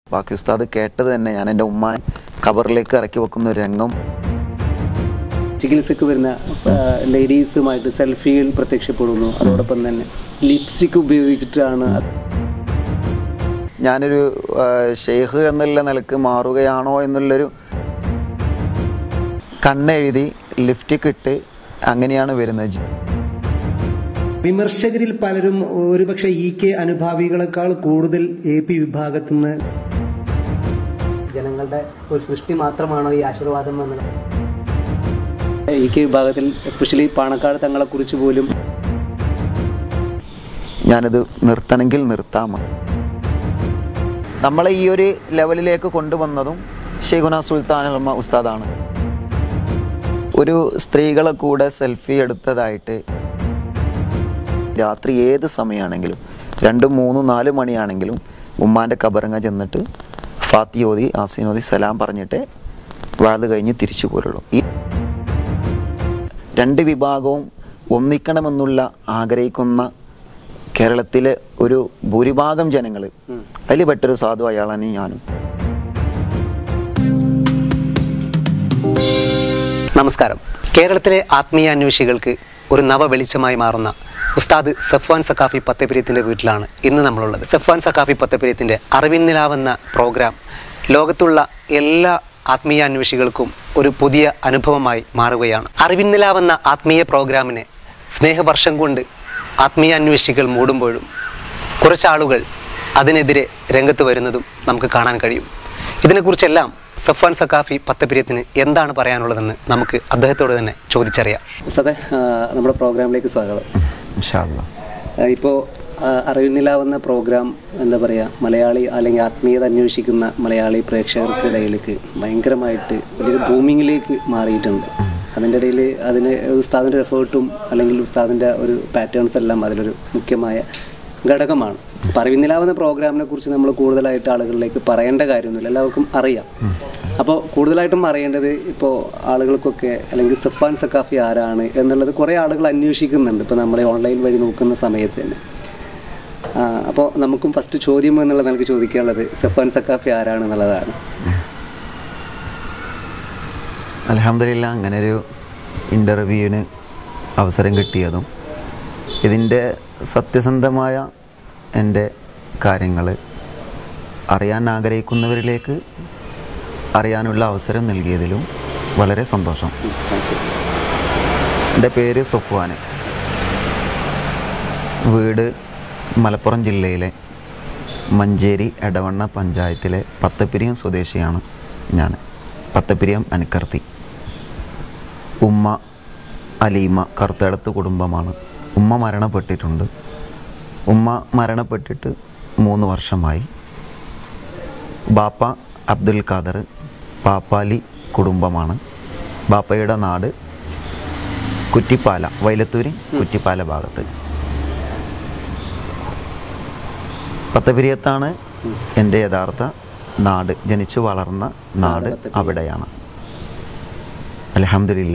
ബാക്കി ഉസ്താദ് കേട്ടത് തന്നെ ഞാൻ എൻ്റെ ഉമ്മ ഖബറിലേക്ക് ഇറക്കി വെക്കുന്ന ഒരു രംഗം ചികിത്സക്ക് വരുന്ന ലേഡീസുമായിട്ട് സെൽഫിയിൽ പ്രത്യക്ഷപ്പെടുന്നു അതോടൊപ്പം തന്നെ ലിപ്സ്റ്റിക് ഉപയോഗിച്ചിട്ടാണ് അത് ഞാനൊരു ആ, ഷെയ്ഖ് എന്നുള്ള നിലക്ക് മാറുകയാണോ എന്നുള്ളൊരു കണ്ണെഴുതി ലിഫ്റ്റിക്ക് ഇട്ട് അങ്ങനെയാണ് വരുന്നത് ജി- വിമർശകരിൽ പലരും ഒരുപക്ഷെ ഇ കെ അനുഭാവികളെക്കാൾ കൂടുതൽ എ പി വിഭാഗത്തു നിന്ന് ജനങ്ങളുടെ ഒരു സൃഷ്ടി മാത്രമാണോ ഈ ആശീർവാദം എന്നത് ഈ കെ വിഭാഗത്തിൽ എസ്പെഷ്യലി പാണക്കാട് തങ്ങളെക്കുറിച്ച് പോലും ഞാനത് നിർത്തണമെങ്കിൽ നിർത്താം നമ്മളെ ഈ ഒരു ലെവലിലേക്ക് കൊണ്ടുവന്നതും ഷെയ്ഖുന സുൽത്താൻ അൽമ ഉസ്താദാണ് ഒരു സ്ത്രീകളെ കൂടെ സെൽഫി എടുത്തതായിട്ട് രാത്രി ഏത് സമയമാണെങ്കിലും രണ്ടും മൂന്നും നാല് മണിയാണെങ്കിലും ഉമ്മാൻ്റെ കബറങ്ങ ചെന്നിട്ട് ഫാത്തിയോതി ആസീനോതി സലാം പറഞ്ഞിട്ട് വാത് കഴിഞ്ഞ് തിരിച്ചു പോരുള്ളൂ ഈ രണ്ട് വിഭാഗവും ഒന്നിക്കണമെന്നുള്ള ആഗ്രഹിക്കുന്ന കേരളത്തിലെ ഒരു ഭൂരിഭാഗം ജനങ്ങൾ അതിൽ പെട്ടൊരു സാധു അയാളാണ് ഞാനും നമസ്കാരം കേരളത്തിലെ ആത്മീയ അന്വേഷികൾക്ക് ഒരു നവ വെളിച്ചമായി മാറുന്ന ഉസ്താദ് സഫ്വാൻ സക്കാഫി പത്തപിര്യത്തിൻ്റെ വീട്ടിലാണ് ഇന്ന് നമ്മളുള്ളത് സഫ്വാൻ സക്കാഫി പത്തപിര്യത്തിൻ്റെ അറിവിൻ നിലാവെന്ന പ്രോഗ്രാം ലോകത്തുള്ള എല്ലാ ആത്മീയ അന്വേഷികൾക്കും ഒരു പുതിയ അനുഭവമായി മാറുകയാണ് അറിവിൻ നിലാവെന്ന ആത്മീയ പ്രോഗ്രാമിനെ സ്നേഹവർഷം കൊണ്ട് ആത്മീയ അന്വേഷികൾ മൂടുമ്പോഴും കുറച്ചാളുകൾ അതിനെതിരെ രംഗത്ത് വരുന്നതും നമുക്ക് കാണാൻ കഴിയും ഇതിനെക്കുറിച്ചെല്ലാം സഫാൻ സക്കാഫി പത്തപിര്യത്തിന് എന്താണ് പറയാനുള്ളതെന്ന് നമുക്ക് അദ്ദേഹത്തോട് തന്നെ ചോദിച്ചറിയാം സതെ നമ്മുടെ പ്രോഗ്രാമിലേക്ക് സ്വാഗതം ഇൻഷാ അല്ലാ. ഇപ്പോൾ അറിയുന്നില്ലാവുന്ന പ്രോഗ്രാം എന്താ പറയുക മലയാളി അല്ലെങ്കിൽ ആത്മീയത അന്വേഷിക്കുന്ന മലയാളി പ്രേക്ഷകർക്കിടയിലേക്ക് ഭയങ്കരമായിട്ട് വലിയൊരു ബൂമിങ്ങിലേക്ക് മാറിയിട്ടുണ്ട് അതിൻ്റെ ഇടയിൽ അതിന് ഉസ്താദിൻ്റെ എഫേർട്ടും അല്ലെങ്കിൽ ഉസ്താദിൻ്റെ ഒരു പാറ്റേൺസ് എല്ലാം അതിലൊരു മുഖ്യമായ ഘടകമാണ് അപ്പോൾ അറിവിന്നിലാവുന്ന പ്രോഗ്രാമിനെ കുറിച്ച് നമ്മൾ കൂടുതലായിട്ട് ആളുകളിലേക്ക് പറയേണ്ട കാര്യമൊന്നുമില്ല എല്ലാവർക്കും അറിയാം അപ്പോൾ കൂടുതലായിട്ടും അറിയേണ്ടത് ഇപ്പോൾ ആളുകൾക്കൊക്കെ അല്ലെങ്കിൽ സഫാൻ സക്കാഫി ആരാണ് എന്നുള്ളത് കുറേ ആളുകൾ അന്വേഷിക്കുന്നുണ്ട് ഇപ്പോൾ നമ്മളെ ഓൺലൈൻ വഴി നോക്കുന്ന സമയത്ത് തന്നെ അപ്പോൾ നമുക്കും ഫസ്റ്റ് ചോദ്യം എന്നുള്ള നിലക്ക് ചോദിക്കാനുള്ളത് സഫാൻ സക്കാഫി ആരാണ് എന്നുള്ളതാണ് അൽഹംദുലില്ല അങ്ങനെ ഒരു ഇൻ്റർവ്യൂവിന് അവസരം കിട്ടിയതും ഇതിൻ്റെ സത്യസന്ധമായ എൻ്റെ കാര്യങ്ങൾ അറിയാൻ ആഗ്രഹിക്കുന്നവരിലേക്ക് അറിയാനുള്ള അവസരം നൽകിയതിലും വളരെ സന്തോഷം എൻ്റെ പേര് സൊഫ്വാൻ വീട് മലപ്പുറം ജില്ലയിലെ മഞ്ചേരി എടവണ്ണ പഞ്ചായത്തിലെ പത്തപ്പിരിയം സ്വദേശിയാണ് ഞാൻ പത്തപ്പിരിയം അനക്കർത്തി ഉമ്മ അലീമ കറുത്തടത്ത് കുടുംബമാണ് ഉമ്മ മരണപ്പെട്ടിട്ടുണ്ട് ഉമ്മ മരണപ്പെട്ടിട്ട് മൂന്ന് വർഷമായി ബാപ്പ അബ്ദുൽ ഖാദർ പാപ്പാലി കുടുംബമാണ് ബാപ്പയുടെ നാട് കുറ്റിപ്പാല വൈലത്തൂരി കുറ്റിപ്പാല ഭാഗത്ത് പത്തപിരിയത്താണ് എൻ്റെ യഥാർത്ഥ നാട് ജനിച്ചു വളർന്ന നാട് അവിടെയാണ് അലഹമില്ല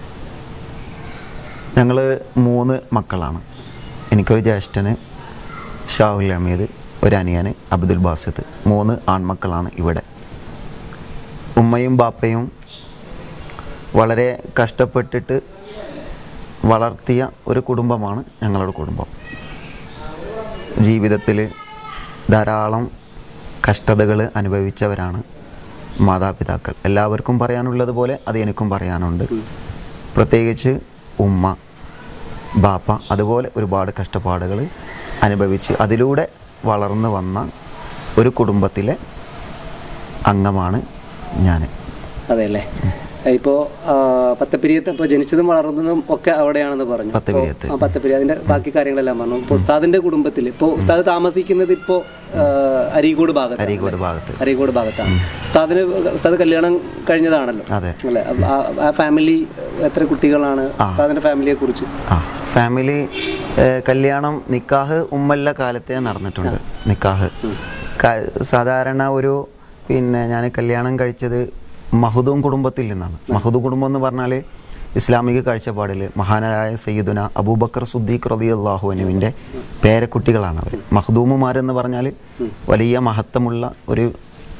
ഞങ്ങൾ മൂന്ന് മക്കളാണ് എനിക്കൊരു ജ്യേഷ്ഠന് ഷാഹുൽ അമീദ് ഒരു അനിയന് അബ്ദുൽ ബാസിത്ത് മൂന്ന് ആൺമക്കളാണ് ഇവിടെ ഉമ്മയും ബാപ്പയും വളരെ കഷ്ടപ്പെട്ടിട്ട് വളർത്തിയ ഒരു കുടുംബമാണ് ഞങ്ങളുടെ കുടുംബം ജീവിതത്തിൽ ധാരാളം കഷ്ടതകൾ അനുഭവിച്ചവരാണ് മാതാപിതാക്കൾ എല്ലാവർക്കും പറയാനുള്ളത് പോലെ അത് എനിക്കും പറയാനുണ്ട് പ്രത്യേകിച്ച് ഉമ്മ ബാപ്പ അതുപോലെ ഒരുപാട് കഷ്ടപ്പാടുകൾ അനുഭവിച്ച് അതിലൂടെ വളർന്നു വന്ന ഒരു കുടുംബത്തിലെ അംഗമാണ് ഞാൻ അതെ അല്ലേ ഇപ്പോൾ പത്തപ്പിരിയത്ത് ഇപ്പോൾ ജനിച്ചതും വളർന്നതും ഒക്കെ അവിടെയാണെന്ന് പറഞ്ഞു പത്തപ്പിരിയത്ത്. ആ പത്തപ്പിരി അതിന്റെ ബാക്കി കാര്യങ്ങളെല്ലാം പറഞ്ഞു ഇപ്പോൾ ഉസ്താദിന്റെ കുടുംബത്തിൽ ഇപ്പോൾ ഉസ്താദ് താമസിക്കുന്നത് ഇപ്പോൾ അരീക്കോട് ഭാഗത്ത് അരീക്കോട് ഭാഗത്ത് അരീക്കോട് ഭാഗത്താണ് ഉസ്താദിന് ഉസ്താദ് കല്യാണം കഴിഞ്ഞതാണല്ലോ അതെ അല്ലേ അപ്പൊ ആ- ആ ഫാമിലി എത്ര കുട്ടികളാണ് ഉസ്താദിന്റെ ഫാമിലിയെ കുറിച്ച് ആ ഫാമിലി ഏഹ്, കല്യാണം നിക്കാഹ് ഉമ്മല്ല കാലത്തെ നടന്നിട്ടുണ്ട് നിക്കാഹ് ക- സാധാരണ ഒരു പിന്നെ ഞാൻ കല്യാണം കഴിച്ചത് മഹദൂം കുടുംബത്തിൽ നിന്നാണ് മഹദൂ കുടുംബം എന്ന് പറഞ്ഞാൽ ഇസ്ലാമിക കാഴ്ചപ്പാടിൽ മഹാനായ സയ്യിദുന അബൂബക്കർ സുദ്ദീഖ് റതി അള്ളാഹു അനുവിൻ്റെ പേരക്കുട്ടികളാണ് അവർ മഹദൂമുമാരെന്ന് പറഞ്ഞാൽ വലിയ മഹത്വമുള്ള ഒരു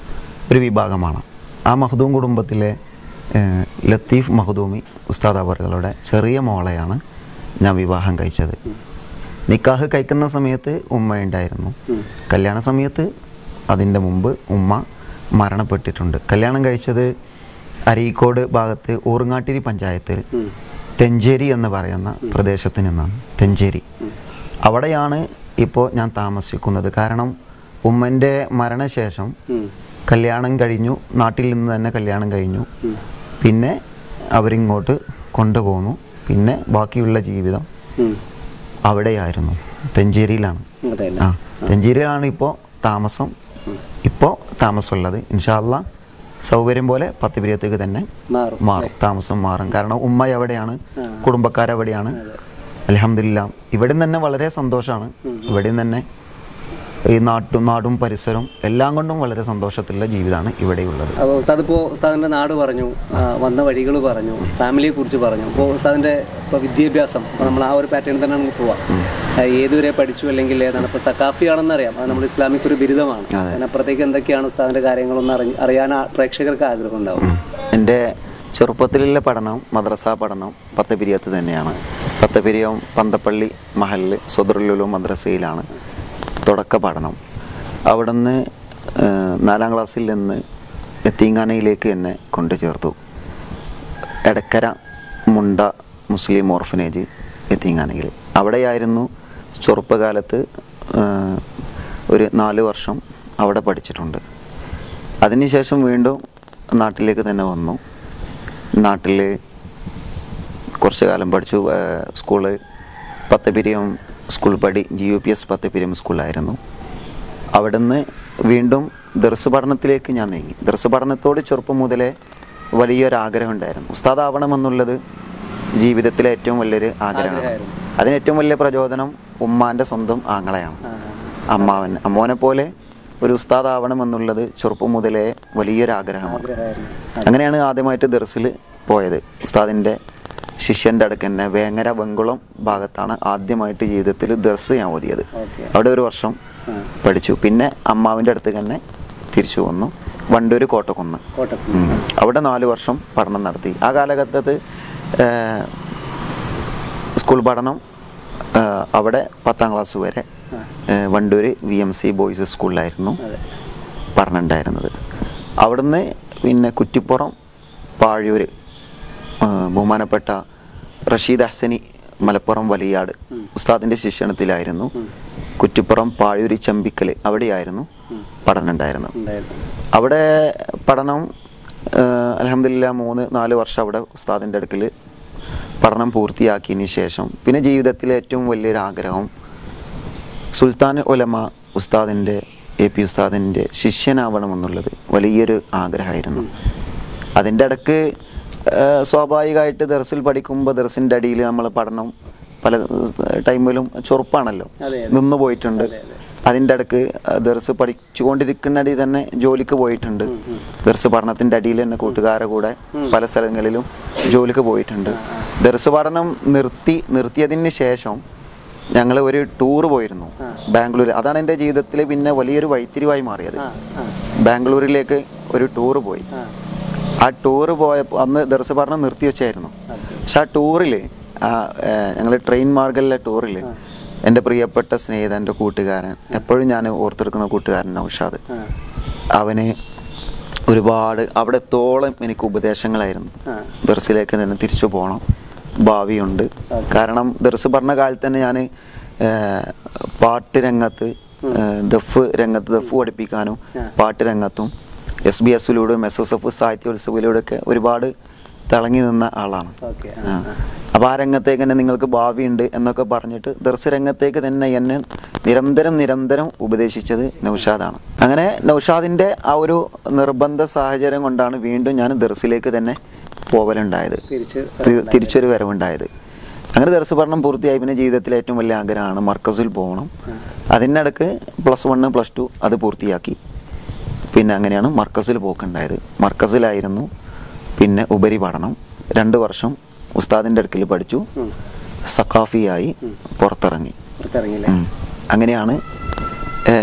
ഒരു വിഭാഗമാണ് ആ മഹദൂം കുടുംബത്തിലെ ഏഹ്, ലത്തീഫ് മഹദൂമി ഉസ്താദ് അവറുകളുടെ ചെറിയ മോളെയാണ് ഞാൻ വിവാഹം കഴിച്ചത് നിക്കാഹ് കഴിക്കുന്ന സമയത്ത് ഉമ്മ ഉണ്ടായിരുന്നു കല്യാണ സമയത്ത് അതിൻ്റെ മുമ്പ് ഉമ്മ മരണപ്പെട്ടിട്ടുണ്ട് കല്യാണം കഴിച്ചത് അരീക്കോട് ഭാഗത്ത് ഊറുങ്ങാട്ടിരി പഞ്ചായത്തിൽ തെഞ്ചേരി എന്ന് പറയുന്ന പ്രദേശത്ത് നിന്നാണ് തെഞ്ചേരി അവിടെയാണ് ഇപ്പോൾ ഞാൻ താമസിക്കുന്നത് കാരണം ഉമ്മൻ്റെ മരണശേഷം കല്യാണം കഴിഞ്ഞു നാട്ടിൽ നിന്ന് തന്നെ കല്യാണം കഴിഞ്ഞു പിന്നെ അവരിങ്ങോട്ട് കൊണ്ടുപോന്നു പിന്നെ ബാക്കിയുള്ള ജീവിതം അവിടെയായിരുന്നു തെഞ്ചേരിയിലാണ് അതെ ആ തെഞ്ചേരിയിലാണ് ഇപ്പോൾ താമസം ഇപ്പോൾ താമസമുള്ളത് ഇൻഷാല്ല സൗകര്യം പോലെ പത്തിപിരിയത്തേക്ക് തന്നെ മാറും മാറും താമസം മാറും കാരണം ഉമ്മ എവിടെയാണ് കുടുംബക്കാരെവിടെയാണ് അലഹമില്ല ഇവിടെ തന്നെ വളരെ സന്തോഷമാണ് ഇവിടെ തന്നെ ഈ നാട്ടും നാടും പരിസരവും എല്ലാം കൊണ്ടും വളരെ സന്തോഷത്തിലുള്ള ജീവിതമാണ് ഇവിടെയുള്ളത് അപ്പോൾ ഉസ്താദ് ഇപ്പോൾ ഉസ്താദിൻ്റെ നാട് പറഞ്ഞു ആ, വന്ന വഴികൾ പറഞ്ഞു ഫാമിലിയെ കുറിച്ച് പറഞ്ഞു അപ്പോൾ ഉസ്താദിൻ്റെ ഇപ്പോൾ വിദ്യാഭ്യാസം അപ്പോൾ നമ്മൾ ആ ഒരു പാറ്റേണിൽ തന്നെ നമുക്ക് പോവാം ആ, ഏതുവരെ പഠിച്ചു അല്ലെങ്കിൽ ഏതാണ് ഇപ്പോൾ സക്കാഫി ആണെന്ന് അറിയാം അത് നമ്മുടെ ഇസ്ലാമിക് ഒരു ബിരുദമാണ് അതിനപ്പുറത്തേക്ക് എന്തൊക്കെയാണ് ഉസ്താദിൻ്റെ കാര്യങ്ങളൊന്ന് അറിഞ്ഞ് അറിയാൻ ആ പ്രേക്ഷകർക്ക് ആഗ്രഹം ഉണ്ടാവും എൻ്റെ ചെറുപ്പത്തിലുള്ള പഠനം മദ്രസ പഠനം പത്തപിരിയത്ത് തന്നെയാണ് പത്തപിരിയം പന്തപ്പള്ളി മഹലിൽ സുദറുലുലു മദ്രസയിലാണ് തുടക്ക പഠനം അവിടുന്ന് ഏഹ്, നാലാം ക്ലാസ്സിൽ നിന്ന് എത്തീങ്കാനയിലേക്ക് എന്നെ കൊണ്ടു ചേർത്തു എടക്കര മുണ്ട മുസ്ലിം ഓർഫനേജ് എത്തീങ്കാനയിൽ അവിടെയായിരുന്നു ചെറുപ്പകാലത്ത് ഏഹ്, ഒരു നാല് വർഷം അവിടെ പഠിച്ചിട്ടുണ്ട് അതിനുശേഷം വീണ്ടും നാട്ടിലേക്ക് തന്നെ വന്നു നാട്ടിൽ കുറച്ച് കാലം പഠിച്ചു ഏഹ് സ്കൂള് പത്തപിരിയം സ്കൂൾ പടി G U P S Pathapiriyam സ്കൂളായിരുന്നു അവിടുന്ന് വീണ്ടും ദർസ് പഠനത്തിലേക്ക് ഞാൻ നീങ്ങി ദർസ് പഠനത്തോട് ചെറുപ്പം മുതലേ വലിയൊരു ആഗ്രഹം ഉണ്ടായിരുന്നു ഉസ്താദ് ആവണമെന്നുള്ളത് ജീവിതത്തിലെ ഏറ്റവും വലിയൊരു ആഗ്രഹമാണ് അതിന് ഏറ്റവും വലിയ പ്രചോദനം ഉമ്മാൻ്റെ സ്വന്തം ആങ്ങളെയാണ് അമ്മാവൻ അമ്മോനെ പോലെ ഒരു ഉസ്താദ് ആവണമെന്നുള്ളത് ചെറുപ്പം മുതലേ വലിയൊരു ആഗ്രഹമാണ് അങ്ങനെയാണ് ആദ്യമായിട്ട് ദർസിൽ പോയത് ഉസ്താദിൻ്റെ ശിഷ്യൻ്റെ അടുക്ക് തന്നെ വേങ്ങര വെങ്കുളം ഭാഗത്താണ് ആദ്യമായിട്ട് ജീവിതത്തിൽ ദർസ് ഞാൻ ഓതിയത് ഓക്കെ അവിടെ ഒരു വർഷം പഠിച്ചു പിന്നെ അമ്മാവിൻ്റെ അടുത്ത് തന്നെ തിരിച്ചു വന്നു വണ്ടൂർ കോട്ടക്കുന്ന് കോട്ടയം ഉം. അവിടെ നാല് വർഷം പഠനം നടത്തി ആ കാലഘട്ടത്ത് ഏഹ്, സ്കൂൾ പഠനം ഏഹ്, അവിടെ പത്താം ക്ലാസ് വരെ ഏഹ്, Vandoor V M C boys സ്കൂളിലായിരുന്നു അതെ പഠനമുണ്ടായിരുന്നത് അവിടുന്ന് പിന്നെ കുറ്റിപ്പുറം പാഴൂർ ബഹുമാനപ്പെട്ട റഷീദ് ഹസനി മലപ്പുറം വലിയാട് ഉസ്താദിൻ്റെ ശിക്ഷണത്തിലായിരുന്നു കുറ്റിപ്പുറം പാഴൂരി ചമ്പിക്കൽ അവിടെയായിരുന്നു പഠനം ഉണ്ടായിരുന്നത് ഉണ്ടായിരുന്നു അവിടെ പഠനം അലഹമില്ല മൂന്ന് നാല് വർഷം അവിടെ ഉസ്താദിൻ്റെ അടുക്കൽ പഠനം പൂർത്തിയാക്കിയതിന് ശേഷം പിന്നെ ജീവിതത്തിലെ ഏറ്റവും വലിയൊരു ആഗ്രഹം സുൽത്താൻ ഉലമ ഉസ്താദിൻ്റെ എ പി ഉസ്താദിൻ്റെ ശിഷ്യനാവണമെന്നുള്ളത് വലിയൊരു ആഗ്രഹമായിരുന്നു അതിൻ്റെ ഇടക്ക് ആ, സ്വാഭാവികമായിട്ട് ദർസിൽ പഠിക്കുമ്പോൾ ദർസിൻ്റെ അടിയിൽ നമ്മൾ പഠനം പല ടൈമിലും ചൊറുപ്പാണല്ലോ അതെ, നിന്ന് പോയിട്ടുണ്ട് അതിൻ്റെ ഇടക്ക് ദർസ് പഠിച്ചുകൊണ്ടിരിക്കുന്ന അടി തന്നെ ജോലിക്ക് പോയിട്ടുണ്ട് ദർസ് പഠനത്തിൻ്റെ അടിയിൽ തന്നെ കൂട്ടുകാരെ കൂടെ പല സ്ഥലങ്ങളിലും ജോലിക്ക് പോയിട്ടുണ്ട് ദർസ് പഠനം നിർത്തി നിർത്തിയതിന് ശേഷം ഞങ്ങൾ ഒരു ടൂർ പോയിരുന്നു ബാംഗ്ലൂർ അതാണ് എൻ്റെ ജീവിതത്തിൽ പിന്നെ വലിയൊരു വഴിത്തിരിവായി മാറിയത് ആ ആ ബാംഗ്ലൂരിലേക്ക് ഒരു ടൂർ പോയി ആ ആ ടൂറ് പോയപ്പോൾ അന്ന് ദർസ് പഠനം നിർത്തി വെച്ചായിരുന്നു പക്ഷെ ആ ടൂറിൽ ഞങ്ങൾ ട്രെയിൻ മാർഗമുള്ള ടൂറിൽ എൻ്റെ പ്രിയപ്പെട്ട സ്നേഹിതൻ എൻ്റെ കൂട്ടുകാരൻ എപ്പോഴും ഞാൻ ഓർത്തെടുക്കുന്ന കൂട്ടുകാരൻ നൗഷാദ് ആ അവന് ഒരുപാട് അവിടെ എത്തോളം എനിക്ക് ഉപദേശങ്ങളായിരുന്നു ആ ദർസിലേക്ക് തന്നെ തിരിച്ചു പോകണം ഭാവിയുണ്ട് കാരണം ദർസ് പറഞ്ഞ കാലത്ത് തന്നെ ഞാൻ പാട്ട് രംഗത്ത് ഏഹ്, ദഫ് രംഗത്ത് ദഫ് പഠിപ്പിക്കാനും പാട്ട് രംഗത്തും എസ് ബി എസിലൂടെയും എസ് എസ് എഫ് സാഹിത്യോത്സവത്തിലൂടെയൊക്കെ ഒരുപാട് തിളങ്ങി നിന്ന ആളാണ് ഓക്കെ ആ. അപ്പോൾ ആ രംഗത്തേക്ക് തന്നെ നിങ്ങൾക്ക് ഭാവിയുണ്ട് എന്നൊക്കെ പറഞ്ഞിട്ട് ദർസ് രംഗത്തേക്ക് തന്നെ എന്നെ നിരന്തരം നിരന്തരം ഉപദേശിച്ചത് നൗഷാദാണ് അങ്ങനെ നൗഷാദിൻ്റെ ആ ഒരു നിർബന്ധ സാഹചര്യം കൊണ്ടാണ് വീണ്ടും ഞാൻ ദർസിലേക്ക് തന്നെ പോവലുണ്ടായത് തിരിച്ച് തി- തിരിച്ചൊരു വരവുണ്ടായത് അങ്ങനെ ദർസ് പഠനം പൂർത്തിയായി പിന്നെ ജീവിതത്തിലെ ഏറ്റവും വലിയ ആഗ്രഹമാണ് മർക്കസിൽ പോകണം അതിനിടക്ക് പ്ലസ് വണ്ണ് പ്ലസ് ടു അത് പൂർത്തിയാക്കി പിന്നെ അങ്ങനെയാണ് മർക്കസിൽ പോക്കുണ്ടായത് മർക്കസിലായിരുന്നു പിന്നെ ഉപരിപഠനം രണ്ട് വർഷം ഉസ്താദിൻ്റെ അടുക്കൽ പഠിച്ചു സഖാഫിയായി പുറത്തിറങ്ങി പുറത്തിറങ്ങിയില്ലേ ഉം. അങ്ങനെയാണ് ഏഹ്,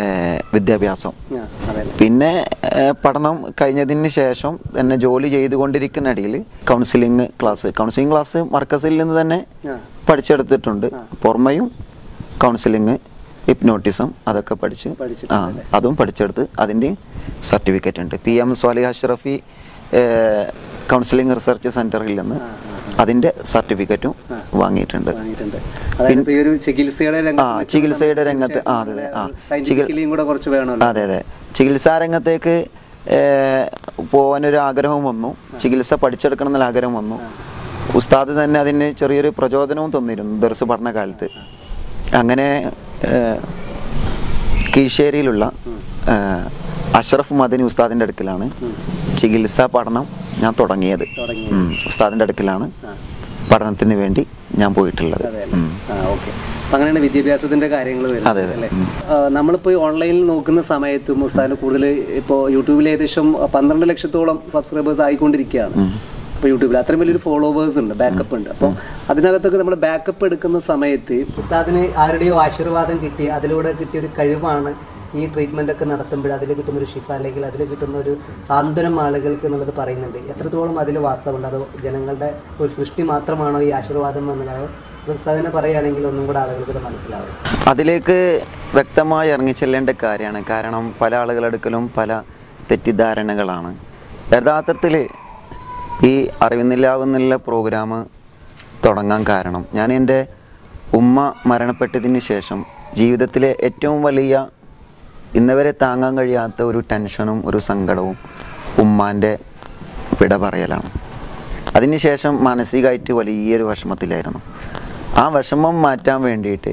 വിദ്യാഭ്യാസം ആ, അതെ പിന്നെ ഏഹ്, പഠനം കഴിഞ്ഞതിന് ശേഷം തന്നെ ജോലി ചെയ്തുകൊണ്ടിരിക്കുന്ന ഇടയിൽ കൗൺസിലിംഗ് ക്ലാസ് കൗൺസിലിംഗ് ക്ലാസ് മർക്കസിൽ നിന്ന് തന്നെ ആ. പഠിച്ചെടുത്തിട്ടുണ്ട് പുറമെയും കൗൺസിലിംഗ് ഹിപ്നോട്ടിസം അതൊക്കെ പഠിച്ച് ആ പഠിച്ചിട്ടുണ്ട് അതും പഠിച്ചെടുത്ത് അതിൻ്റെ സർട്ടിഫിക്കറ്റ് ഉണ്ട് P M Swali Ashrafi counselling research സെന്ററിൽ നിന്ന് അതിൻ്റെ സർട്ടിഫിക്കറ്റും വാങ്ങിയിട്ടുണ്ട് വാങ്ങിയിട്ടുണ്ട് അതായത് ഇപ്പൊ ഈ ഒരു ചികിത്സയുടെ ആ രംഗത്ത് ചികിത്സയുടെ രംഗത്ത് ആ അതെ അതെ ആ സയന്റിഫിക്കലിയും കൂടെ കുറച്ച് വേണമല്ലോ അതെ അതെ ചികിത്സാ രംഗത്തേക്ക് ഏഹ്, പോകാനൊരു ആഗ്രഹം വന്നു ചികിത്സ പഠിച്ചെടുക്കണം എന്നുള്ള ആഗ്രഹം വന്നു ഉസ്താദ് തന്നെ അതിന് ചെറിയൊരു പ്രചോദനവും തന്നിരുന്നു ദർസ് പഠന കാലത്ത് അങ്ങനെ ഏഹ്, കീഴ്ശ്ശേരിയിലുള്ള ഏഹ്, അഷ്റഫ് മദനി ഉസ്താദിൻ്റെ അടുക്കലാണ് ചികിത്സാ പഠനം ഞാൻ തുടങ്ങിയത് തുടങ്ങിയത്. ഉം. ഉസ്താദിൻ്റെ അടുക്കലാണ് ആ. പഠനത്തിന് വേണ്ടി ഞാൻ പോയിട്ടുള്ളത് അതെ ഉം. ആ ഓക്കെ അപ്പൊ അങ്ങനെയാണ് വിദ്യാഭ്യാസത്തിന്റെ കാര്യങ്ങൾ അതെ, വരുന്നത് അതെ. അല്ലേ ഉം. ആ, നമ്മളിപ്പോ ഈ ഓൺലൈനിൽ നോക്കുന്ന സമയത്ത് മുസ്താദിന് കൂടുതൽ ഇപ്പോൾ യൂട്യൂബിൽ ഏകദേശം പന്ത്രണ്ട് ലക്ഷത്തോളം സബ്സ്ക്രൈബേഴ്സ് ആയിക്കൊണ്ടിരിക്കുകയാണ് അപ്പോൾ യൂട്യൂബിൽ അത്രയും വലിയൊരു ഫോളോവേഴ്സ് ഉണ്ട് ബാക്കപ്പ് ഉണ്ട് അപ്പോൾ അതിനകത്തൊക്കെ നമ്മൾ ബാക്കപ്പ് എടുക്കുന്ന സമയത്ത് ഉസ്താദിന് ആരുടെയോ ആശീർവാദം കിട്ടി അതിലൂടെ കിട്ടിയ ഒരു കഴിവാണ് ഈ ട്രീറ്റ്മെന്റ് ഒക്കെ നടത്തുമ്പോൾ അതിൽ കിട്ടുന്ന ഒരു ഷിഫ അല്ലെങ്കിൽ അതിൽ കിട്ടുന്ന ഒരു സാന്ത്വനം ആളുകൾക്ക് എന്നുള്ളത് പറയുന്നുണ്ട് എത്രത്തോളം അതിൽ വാസ്തവമുണ്ട് അതോ ജനങ്ങളുടെ ഒരു സൃഷ്ടി മാത്രമാണോ ഈ ആശീർവാദം എന്നുള്ളത് ഉസ്താദിനെ പറയുകയാണെങ്കിൽ ഒന്നും കൂടെ ആളുകൾക്ക് ഇത് മനസ്സിലാവും അതിലേക്ക് വ്യക്തമായി ഇറങ്ങിച്ചെല്ലേണ്ട കാര്യമാണ് കാരണം പല ആളുകളെടുക്കലും പല തെറ്റിദ്ധാരണകളാണ് യഥാർത്ഥത്തിൽ ഈ അറിവിന്നില്ലാവ് എന്നുള്ള പ്രോഗ്രാം തുടങ്ങാൻ കാരണം ഞാൻ എൻ്റെ ഉമ്മ മരണപ്പെട്ടതിന് ശേഷം ജീവിതത്തിലെ ഏറ്റവും വലിയ ഇന്നവരെ താങ്ങാൻ കഴിയാത്ത ഒരു ടെൻഷനും ഒരു സങ്കടവും ഉമ്മാൻ്റെ വിട പറയലാണ് അതിനുശേഷം മാനസികമായിട്ട് വലിയൊരു വിഷമത്തിലായിരുന്നു ആ വിഷമം മാറ്റാൻ വേണ്ടിയിട്ട്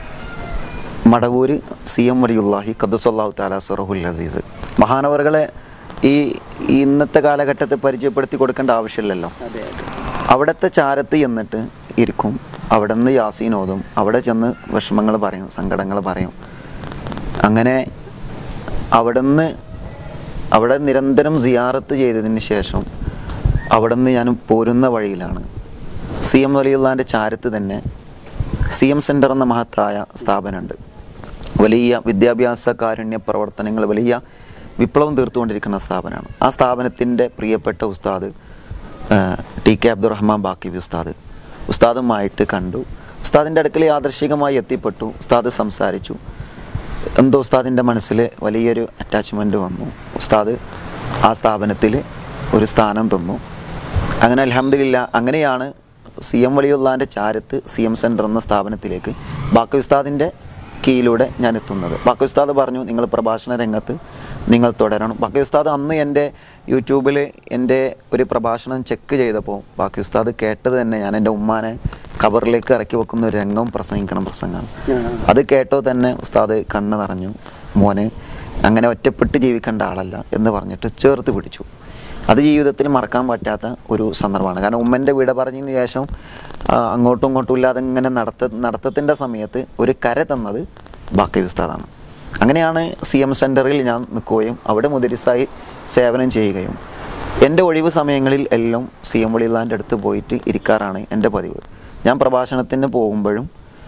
മടവൂര് സി എം വലിയുല്ലാഹി ഖദ്ദുസല്ലാഹു താല സുറഹുൽ അസീസ് മഹാനവറുകളെ ഈ ഈ ഇന്നത്തെ കാലഘട്ടത്തെ പരിചയപ്പെടുത്തി കൊടുക്കേണ്ട ആവശ്യമില്ലല്ലോ അതെ അതെ അവിടുത്തെ ചാരത്ത് ചെന്നിട്ട് ഇരിക്കും അവിടെ നിന്ന് യാസീൻ ഓതും അവിടെ ചെന്ന് വിഷമങ്ങൾ പറയും സങ്കടങ്ങൾ പറയും അങ്ങനെ അവിടെ നിന്ന് അവിടെ നിരന്തരം സിയാറത്ത് ചെയ്തതിന് ശേഷം അവിടെ നിന്ന് ഞാൻ പോരുന്ന വഴിയിലാണ് സി എം വലിയുള്ളാൻ്റെ ചാരത്ത് തന്നെ സി എം സെൻറ്റർ എന്ന മഹത്തായ സ്ഥാപനമുണ്ട് വലിയ വിദ്യാഭ്യാസ കാരുണ്യ പ്രവർത്തനങ്ങൾ വലിയ വിപ്ലവം തീർത്തുകൊണ്ടിരിക്കുന്ന സ്ഥാപനമാണ് ആ സ്ഥാപനത്തിൻ്റെ പ്രിയപ്പെട്ട ഉസ്താദ് ആ, ടി കെ അബ്ദുറഹ്മാൻ ബാക്കിബി ഉസ്താദ് ഉസ്താദുമായിട്ട് കണ്ടു ഉസ്താദിൻ്റെ അടുക്കൽ യാദർശികമായി എത്തിപ്പെട്ടു ഉസ്താദ് സംസാരിച്ചു എന്തോ ഉസ്താദിൻ്റെ മനസ്സിൽ വലിയൊരു അറ്റാച്ച്മെൻറ്റ് വന്നു ഉസ്താദ് ആ സ്ഥാപനത്തിൽ ഒരു സ്ഥാനം തന്നു അങ്ങനെ അലഹമില്ല അങ്ങനെയാണ് സി എം വലിയുള്ളാൻ്റെ ചാരത്ത് സി എം സെൻറ്റർ എന്ന സ്ഥാപനത്തിലേക്ക് ബാക്കി ഉസ്താദിൻ്റെ കീഴിലൂടെ ഞാൻ എത്തുന്നത് ബാക്കി ഉസ്താദ് പറഞ്ഞു നിങ്ങൾ പ്രഭാഷണ രംഗത്ത് നിങ്ങൾ തുടരണം ബാക്കി ഉസ്താദ് അന്ന് എൻ്റെ യൂട്യൂബിൽ എൻ്റെ ഒരു പ്രഭാഷണം ചെക്ക് ചെയ്തപ്പോൾ ബാക്കി ഉസ്താദ് കേട്ടത് തന്നെ ഞാൻ എൻ്റെ ഉമ്മാനെ ഖബറിലേക്ക് ഇറക്കി വെക്കുന്ന ഒരു രംഗം പ്രസംഗിക്കണം പ്രസംഗമാണ് അത് കേട്ടോ തന്നെ ഉസ്താദ് കണ്ണ് നിറഞ്ഞു മോനെ അങ്ങനെ ഒറ്റപ്പെട്ട് ജീവിക്കേണ്ട ആളല്ല എന്ന് പറഞ്ഞിട്ട് ചേർത്ത് പിടിച്ചു അത് ജീവിതത്തിൽ മറക്കാൻ പറ്റാത്ത ഒരു സന്ദർഭമാണ് കാരണം ഉമ്മൻ്റെ വിട പറഞ്ഞതിന് ശേഷം ആ, അങ്ങോട്ടും ഇങ്ങോട്ടും ഇല്ലാതെ ഇങ്ങനെ നടത്ത നടത്തത്തിൻ്റെ സമയത്ത് ഒരു കര തന്നത് ബാക്കി ഉസ്താദാണ് അങ്ങനെയാണ് സി എം സെൻറ്ററിൽ ഞാൻ നിൽക്കുകയും അവിടെ മുതിരിസായി സേവനം ചെയ്യുകയും എൻ്റെ ഒഴിവ് സമയങ്ങളിൽ എല്ലാം സി എം വളിലാൻ്റെ അടുത്ത് പോയിട്ട് ഇരിക്കാറാണ് എൻ്റെ പതിവ് ഞാൻ പ്രഭാഷണത്തിന് പോകുമ്പോഴും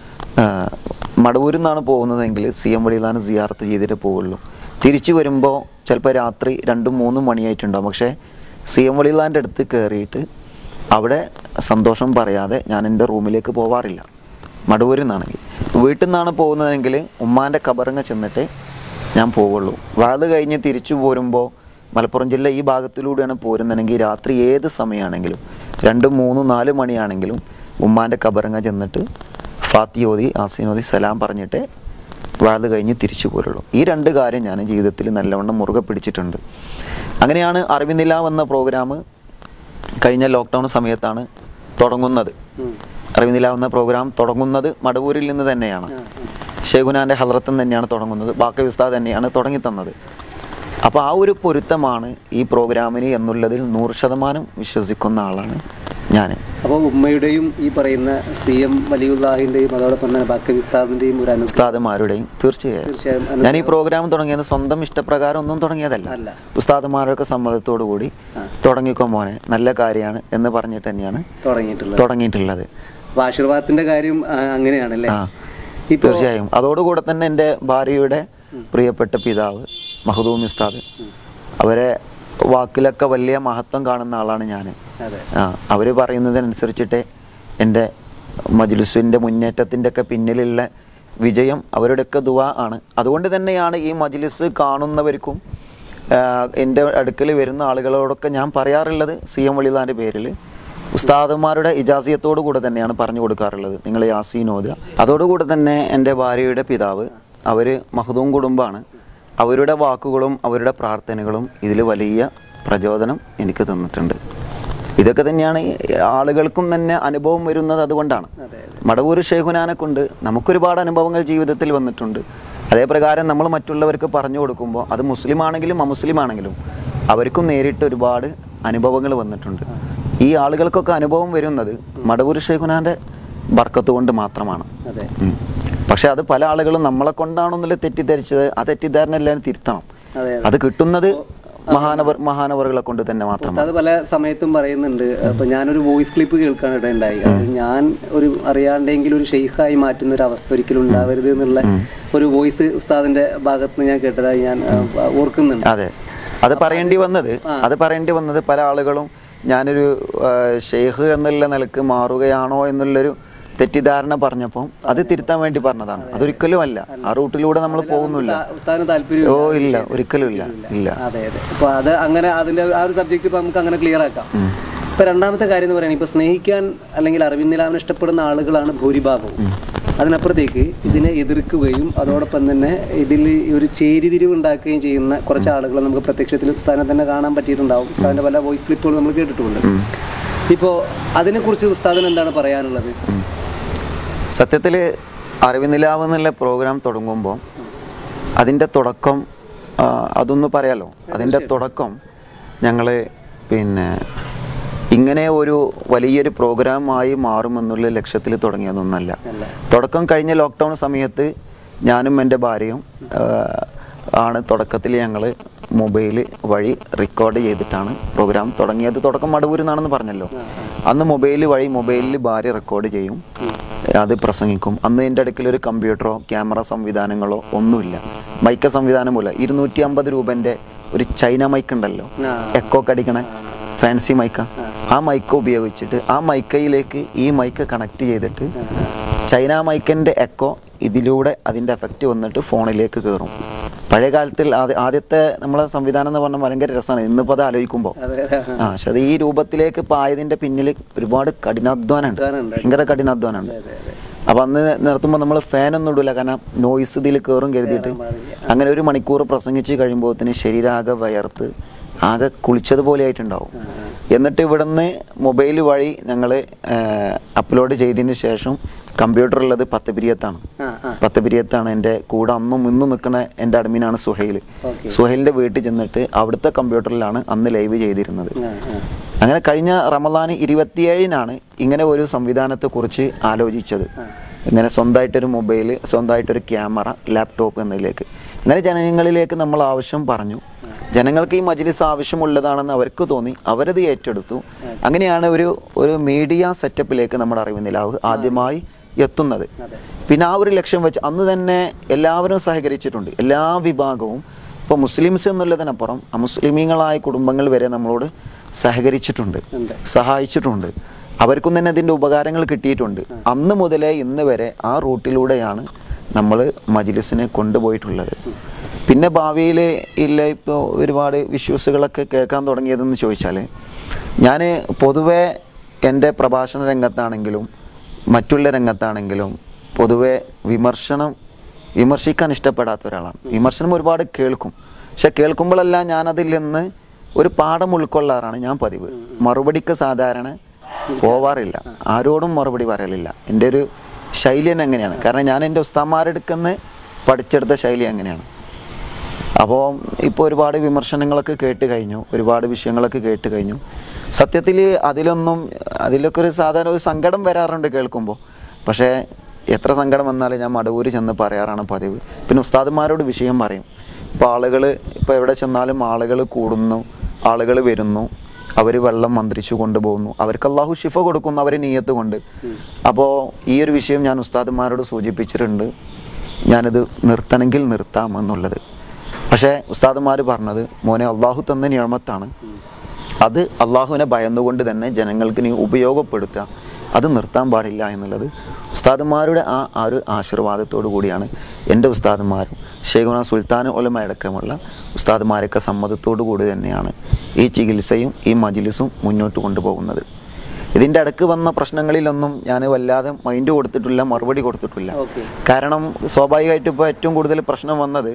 മടവൂരിൽ നിന്നാണ് പോകുന്നതെങ്കിൽ സി എം വളിയിലാണ് സിയാർത്ത് ചെയ്തിട്ട് പോവുള്ളൂ തിരിച്ചു വരുമ്പോൾ ചിലപ്പോൾ രാത്രി രണ്ടും മൂന്നും മണിയായിട്ടുണ്ടാവും പക്ഷേ സി എം വളിയിലാൻ്റെ അടുത്ത് കയറിയിട്ട് അവിടെ സന്തോഷം പറയാതെ ഞാൻ എൻ്റെ റൂമിലേക്ക് പോവാറില്ല മടവൂരിൽ നിന്നാണെങ്കിൽ വീട്ടിൽ നിന്നാണ് പോകുന്നതെങ്കിൽ ഉമ്മാൻ്റെ കബറങ്ങ ചെന്നിട്ട് ഞാൻ പോവുള്ളൂ വാത് കഴിഞ്ഞ് തിരിച്ചു പോരുമ്പോൾ മലപ്പുറം ജില്ല ഈ ഭാഗത്തിലൂടെയാണ് പോരുന്നതെങ്കിൽ രാത്രി ഏത് സമയമാണെങ്കിലും രണ്ടും മൂന്നും നാല് മണിയാണെങ്കിലും ഉമ്മാൻ്റെ കബറങ്ങ ചെന്നിട്ട് ഫാത്തിയോതി ആസീനോതി സലാം പറഞ്ഞിട്ട് വാത് കഴിഞ്ഞ് തിരിച്ചു പോരുള്ളൂ ഈ രണ്ട് കാര്യം ഞാൻ ജീവിതത്തിൽ നല്ലവണ്ണം മുറുകെ പിടിച്ചിട്ടുണ്ട് അങ്ങനെയാണ് അറിവിനിലാവ് എന്ന പ്രോഗ്രാം കഴിഞ്ഞ ലോക്ക്ഡൗൺ സമയത്താണ് തുടങ്ങുന്നത് അറിവിനിലാവ് എന്ന പ്രോഗ്രാം തുടങ്ങുന്നത് മടവൂരിൽ നിന്ന് തന്നെയാണ് ഷെയ്ഖുനാൻ്റെ ഹൽറത്തൻ തന്നെയാണ് തുടങ്ങുന്നത് ബാക്കി ഉസ്താദ് തന്നെയാണ് തുടങ്ങി തന്നത് അപ്പോൾ ആ ഒരു പൊരുത്തമാണ് ഈ പ്രോഗ്രാമിന് എന്നുള്ളതിൽ നൂറ് ശതമാനം വിശ്വസിക്കുന്ന ആളാണ് ഞാൻ അപ്പോൾ ഉമ്മയുടെയും ഈ പറയുന്ന സി എം വലിയുല്ലാഹിൻ്റെയും അതോടൊപ്പം തന്നെ ബാക്കി വിസ്താദിൻ്റെയും ഒരു അനു ഉസ്താദുമാരുടെയും തീർച്ചയായും തീർച്ചയായും ഞാൻ ഈ പ്രോഗ്രാം തുടങ്ങിയത് സ്വന്തം ഇഷ്ടപ്രകാരം ഒന്നും തുടങ്ങിയതല്ല അല്ല. ഉസ്താദുമാരൊക്കെ സമ്മതത്തോടു കൂടി തുടങ്ങിക്കോ മോനെ നല്ല കാര്യമാണ് എന്ന് പറഞ്ഞിട്ട് തന്നെയാണ് തുടങ്ങിയിട്ടുള്ളത് തുടങ്ങിയിട്ടുള്ളത് അപ്പോൾ ആശീർവാദത്തിന്റെ കാര്യം ആ, അങ്ങനെയാണല്ലേ ആ ഇപ്പോൾ തീർച്ചയായും അതോടുകൂടെ തന്നെ എൻ്റെ ഭാര്യയുടെ പ്രിയപ്പെട്ട പിതാവ് മഹദൂം ഉസ്താദ് അവരെ വാക്കിലൊക്കെ വലിയ മഹത്വം കാണുന്ന ആളാണ് ഞാൻ അതെ ആ അവർ പറയുന്നതനുസരിച്ചിട്ട് എൻ്റെ മജ്ലിസിൻ്റെ മുന്നേറ്റത്തിൻ്റെ ഒക്കെ പിന്നിലുള്ള വിജയം അവരുടെയൊക്കെ ദുവ ആണ് അതുകൊണ്ട് തന്നെയാണ് ഈ മജ്ലിസ് കാണുന്നവർക്കും ആ, എൻ്റെ അടുക്കൽ വരുന്ന ആളുകളോടൊക്കെ ഞാൻ പറയാറുള്ളത് സി എം വളിതാൻ്റെ പേരിൽ ഉസ്താദന്മാരുടെ ഇജാസിയത്തോടു കൂടെ തന്നെയാണ് പറഞ്ഞു കൊടുക്കാറുള്ളത് നിങ്ങൾ യാസീൻ ഓതുക അതോടുകൂടെ തന്നെ എൻ്റെ ഭാര്യയുടെ പിതാവ് അവർ മഹദൂം കുടുംബമാണ് അവരുടെ വാക്കുകളും അവരുടെ പ്രാർത്ഥനകളും ഇതിൽ വലിയ പ്രചോദനം എനിക്ക് തന്നിട്ടുണ്ട് ഇതൊക്കെ തന്നെയാണ് ഈ ആളുകൾക്കും തന്നെ അനുഭവം വരുന്നത് അതുകൊണ്ടാണ് അതെ മടവൂർ ഷെയ്ഖുനാനെ കൊണ്ട് നമുക്കൊരുപാട് അനുഭവങ്ങൾ ജീവിതത്തിൽ വന്നിട്ടുണ്ട് അതേ പ്രകാരം നമ്മൾ മറ്റുള്ളവർക്ക് പറഞ്ഞു കൊടുക്കുമ്പോൾ അത് മുസ്ലിം ആണെങ്കിലും അമുസ്ലിം ആണെങ്കിലും അവർക്കും നേരിട്ട് ഒരുപാട് അനുഭവങ്ങൾ വന്നിട്ടുണ്ട് ഈ ആളുകൾക്കൊക്കെ അനുഭവം വരുന്നത് മടവൂർ ഷെയ്ഖുനാൻ്റെ ബർക്കത്ത് കൊണ്ട് മാത്രമാണ് അതെ ഉം. പക്ഷെ അത് പല ആളുകളും നമ്മളെ കൊണ്ടാണെന്നുള്ള തെറ്റിദ്ധരിച്ചത് ആ തെറ്റിദ്ധാരണ എല്ലാവരും തിരുത്തണം അതെ അത് കിട്ടുന്നത് മഹാനവർ മഹാനവറുകളെ കൊണ്ട് തന്നെ മാത്രമാണ് അത് പല സമയത്തും പറയുന്നുണ്ട് അപ്പൊ ഞാനൊരു വോയിസ് ക്ലിപ്പ് കേൾക്കാനിടയുണ്ടായി അത് ഞാൻ ഒരു അറിയാണ്ടെങ്കിലും ഒരു ഷെയ്ഖായി മാറ്റുന്ന ഒരു അവസ്ഥ ഒരിക്കലും ഉണ്ടാവരുത് എന്നുള്ള ഒരു വോയിസ് ഉസ്താദിന്റെ ഭാഗത്ത് നിന്ന് ഞാൻ കേട്ടതായി ഞാൻ ആ, ഓർക്കുന്നുണ്ട് അതെ അത് പറയേണ്ടി വന്നത് അത് പറയേണ്ടി വന്നത് പല ആളുകളും ഞാനൊരു ആ, ഷെയ്ഖ് എന്നുള്ള നിലക്ക് മാറുകയാണോ എന്നുള്ളൊരു തെറ്റിദ്ധാരണ പറഞ്ഞപ്പം അത് തിരുത്താൻ വേണ്ടി പറഞ്ഞതാണ് അതൊരിക്കലും അല്ല ആ റൂട്ടിലൂടെ നമ്മൾ പോകുന്നില്ല ഉസ്താദിന് താല്പര്യം ഓ ഇല്ല ഒരിക്കലും ഇല്ല ഇല്ല അതെ അതെ അപ്പൊ അത് അങ്ങനെ അതിന്റെ ആ ഒരു സബ്ജക്ട് ഇപ്പൊ നമുക്ക് അങ്ങനെ ക്ലിയർ ആക്കാം ഇപ്പൊ രണ്ടാമത്തെ കാര്യം എന്ന് പറയുന്നത് ഇപ്പൊ സ്നേഹിക്കാൻ അല്ലെങ്കിൽ അറിവിന്ദിലാവിനെ ഇഷ്ടപ്പെടുന്ന ആളുകളാണ് ഭൂരിഭാഗവും അതിനപ്പുറത്തേക്ക് ഇതിനെ എതിർക്കുകയും അതോടൊപ്പം തന്നെ ഇതിൽ ഒരു ചേരിതിരിവ് ഉണ്ടാക്കുകയും ചെയ്യുന്ന കുറച്ച് ആളുകൾ നമുക്ക് പ്രത്യക്ഷത്തിൽ ഉസ്താദിനെ തന്നെ കാണാൻ പറ്റിയിട്ടുണ്ടാവും ഉസ്താദിന്റെ പല വോയിസ് ക്ലിപ്പുകൾ നമ്മൾ കേട്ടിട്ടുണ്ട് ഇപ്പോൾ അതിനെക്കുറിച്ച് ഉസ്താദിന് എന്താണ് പറയാനുള്ളത് സത്യത്തിൽ അറിവിനിലാവ് എന്നുള്ള പ്രോഗ്രാം തുടങ്ങുമ്പോൾ അതിൻ്റെ തുടക്കം ആ, അതൊന്ന് പറയാലോ അതിൻ്റെ തുടക്കം ഞങ്ങൾ പിന്നെ ഇങ്ങനെ ഒരു വലിയൊരു പ്രോഗ്രാമായി മാറുമെന്നുള്ള ലക്ഷ്യത്തിൽ തുടങ്ങിയതൊന്നല്ല തുടക്കം കഴിഞ്ഞ ലോക്ക്ഡൗൺ സമയത്ത് ഞാനും എൻ്റെ ഭാര്യയും ആ, ആണ് തുടക്കത്തിൽ ഞങ്ങൾ മൊബൈൽ വഴി റെക്കോർഡ് ചെയ്തിട്ടാണ് പ്രോഗ്രാം തുടങ്ങിയത് തുടക്കം മടവൂരിൽ നിന്നാണെന്ന് പറഞ്ഞല്ലോ അന്ന് മൊബൈൽ വഴി മൊബൈലിൽ ഭാര്യ റെക്കോർഡ് ചെയ്യും അത് പ്രസംഗിക്കും അന്ന് എൻ്റെ അടുക്കൽ ഒരു കമ്പ്യൂട്ടറോ ക്യാമറ സംവിധാനങ്ങളോ ഒന്നുമില്ല മൈക്ക സംവിധാനമില്ല ഇരുന്നൂറ്റി അമ്പത് രൂപൻ്റെ ഒരു ചൈന മൈക്ക് ഉണ്ടല്ലോ ആ. എക്കോ കടിക്കണ ഫാൻസി മൈക്ക ആ മൈക്ക ഉപയോഗിച്ചിട്ട് ആ മൈക്കയിലേക്ക് ഈ മൈക്ക് കണക്ട് ചെയ്തിട്ട് ചൈന മൈക്കിൻ്റെ എക്കോ ഇതിലൂടെ അതിൻ്റെ എഫക്റ്റ് വന്നിട്ട് ഫോണിലേക്ക് കയറും പഴയ കാലത്തിൽ ആദ്യ- ആദ്യത്തെ നമ്മളെ സംവിധാനം എന്ന് പറഞ്ഞാൽ ഭയങ്കര രസമാണ് ഇന്നിപ്പോൾ അത് ആലോചിക്കുമ്പോൾ അതെ ആ പക്ഷെ അത് ഈ രൂപത്തിലേക്ക് പായതിൻ്റെ പിന്നിൽ ഒരുപാട് കഠിനാധ്വാനമുണ്ട് അധ്വാനമുണ്ട്. ഭയങ്കര കഠിനാധ്വാനമുണ്ട് അപ്പം അന്ന് നിർത്തുമ്പോൾ നമ്മൾ ഫാനൊന്നും ഇടില്ല കാരണം നോയ്സ് ഇതിൽ കയറും കരുതിയിട്ട് അങ്ങനെ ഒരു മണിക്കൂർ പ്രസംഗിച്ച് കഴിയുമ്പോഴത്തേന് ശരീരാകെ വയർത്ത് ആകെ കുളിച്ചതുപോലെ ആയിട്ടുണ്ടാവും എന്നിട്ട് ഇവിടുന്ന് മൊബൈൽ വഴി ഞങ്ങൾ അപ്ലോഡ് ചെയ്തതിന് ശേഷം കമ്പ്യൂട്ടർ ഉള്ളത് പത്ത് പിരിയത്താണ് ആ ആ പത്ത് പിരിയത്താണ് എൻ്റെ കൂടെ അന്നും ഇന്നും നിൽക്കുന്ന എൻ്റെ അഡ്മിനാണ് സുഹൈൽ ഓക്കെ സുഹൈലിൻ്റെ വീട്ടിൽ ചെന്നിട്ട് അവിടുത്തെ കമ്പ്യൂട്ടറിലാണ് അന്ന് ലൈവ് ചെയ്തിരുന്നത് ആ ആ അങ്ങനെ കഴിഞ്ഞ റമദാൻ ഇരുപത്തിയേഴിനാണ് ഇങ്ങനെ ഒരു സംവിധാനത്തെക്കുറിച്ച് ആലോചിച്ചത് ഇങ്ങനെ സ്വന്തമായിട്ടൊരു മൊബൈൽ സ്വന്തമായിട്ടൊരു ക്യാമറ ലാപ്ടോപ്പ് എന്നതിലേക്ക് അങ്ങനെ ജനങ്ങളിലേക്ക് നമ്മൾ ആവശ്യം പറഞ്ഞു ജനങ്ങൾക്ക് ഈ മജ്ലിസ് ആവശ്യമുള്ളതാണെന്ന് അവർക്ക് തോന്നി അവരത് ഏറ്റെടുത്തു അങ്ങനെയാണ് ഒരു ഒരു മീഡിയ സെറ്റപ്പിലേക്ക് നമ്മുടെ അറിവ് നിലാവ് ആദ്യമായി എത്തുന്നത് അതെ പിന്നെ ആ ഒരു ലക്ഷ്യം വെച്ച് അന്ന് തന്നെ എല്ലാവരും സഹകരിച്ചിട്ടുണ്ട് എല്ലാ വിഭാഗവും ഇപ്പോൾ മുസ്ലിംസ് എന്നുള്ളതിനപ്പുറം അമുസ്ലിമീങ്ങളായ കുടുംബങ്ങൾ വരെ നമ്മളോട് സഹകരിച്ചിട്ടുണ്ട് ഉണ്ട്. സഹായിച്ചിട്ടുണ്ട് അവർക്കും തന്നെ അതിൻ്റെ ഉപകാരങ്ങൾ കിട്ടിയിട്ടുണ്ട് അന്ന് മുതലേ ഇന്ന് വരെ ആ റൂട്ടിലൂടെയാണ് നമ്മൾ മജ്ലിസിനെ കൊണ്ടുപോയിട്ടുള്ളത് പിന്നെ ഭാവിയിൽ ഇല്ല ഇപ്പോൾ ഒരുപാട് വിശ്വസുകളൊക്കെ കേൾക്കാൻ തുടങ്ങിയതെന്ന് ചോദിച്ചാൽ ഞാൻ പൊതുവേ എൻ്റെ പ്രഭാഷണ രംഗത്താണെങ്കിലും മറ്റുള്ള രംഗത്താണെങ്കിലും പൊതുവെ വിമർശനം വിമർശിക്കാൻ ഇഷ്ടപ്പെടാത്ത ഒരാളാണ് വിമർശനം ഒരുപാട് കേൾക്കും പക്ഷെ കേൾക്കുമ്പോഴെല്ലാം ഞാനതിൽ നിന്ന് ഒരു പാഠം ഉൾക്കൊള്ളാറാണ് ഞാൻ പതിവ് മറുപടിക്ക് സാധാരണ പോവാറില്ല ആരോടും മറുപടി പറയലില്ല എൻ്റെ ഒരു ശൈലി തന്നെ അങ്ങനെയാണ് കാരണം ഞാൻ എൻ്റെ ഉസ്താമാരെടുക്കുന്ന പഠിച്ചെടുത്ത ശൈലി അങ്ങനെയാണ് അപ്പോൾ ഇപ്പോൾ ഒരുപാട് വിമർശനങ്ങളൊക്കെ കേട്ട് കഴിഞ്ഞു ഒരുപാട് വിഷയങ്ങളൊക്കെ കേട്ട് കഴിഞ്ഞു സത്യത്തിൽ അതിലൊന്നും അതിലൊക്കെ ഒരു സാധാരണ ഒരു സങ്കടം വരാറുണ്ട് കേൾക്കുമ്പോൾ പക്ഷേ എത്ര സങ്കടം വന്നാലും ഞാൻ മടവൂര് ചെന്ന് പറയാറാണ് പതിവ് പിന്നെ ഉസ്താദന്മാരോട് വിഷയം പറയും ഇപ്പോൾ ആളുകൾ ഇപ്പോൾ എവിടെ ചെന്നാലും ആളുകൾ കൂടുന്നു ആളുകൾ വരുന്നു അവർ വെള്ളം മന്ത്രിച്ചു കൊണ്ടുപോകുന്നു അവർക്ക് അള്ളാഹു ഷിഫ കൊടുക്കുന്നു അവരെ നീയത്ത് കൊണ്ട് അപ്പോൾ ഈ ഒരു വിഷയം ഞാൻ ഉസ്താദന്മാരോട് സൂചിപ്പിച്ചിട്ടുണ്ട് ഞാനിത് നിർത്തണമെങ്കിൽ നിർത്താമെന്നുള്ളത് പക്ഷേ ഉസ്താദന്മാർ പറഞ്ഞത് മോനെ അള്ളാഹു തന്ന നിയമത്താണ് അത് അള്ളാഹുവിനെ ഭയന്നുകൊണ്ട് തന്നെ ജനങ്ങൾക്ക് നീ ഉപയോഗപ്പെടുത്തുക അത് നിർത്താൻ പാടില്ല എന്നുള്ളത് ഉസ്താദന്മാരുടെ ആ ആ ഒരു ആശീർവാദത്തോടു കൂടിയാണ് എൻ്റെ ഉസ്താദന്മാരും ഷെയ്ഖുന സുൽത്താൻ ഒലമ അടക്കമുള്ള ഉസ്താദന്മാരൊക്കെ സമ്മതത്തോടു കൂടി തന്നെയാണ് ഈ ചികിത്സയും ഈ മജിലിസും മുന്നോട്ട് കൊണ്ടുപോകുന്നത് ഇതിൻ്റെ ഇടക്ക് വന്ന പ്രശ്നങ്ങളിലൊന്നും ഞാൻ വല്ലാതെ മൈൻഡ് കൊടുത്തിട്ടില്ല മറുപടി കൊടുത്തിട്ടില്ല ഓക്കെ കാരണം സ്വാഭാവികമായിട്ടും ഇപ്പോൾ ഏറ്റവും കൂടുതൽ പ്രശ്നം വന്നത്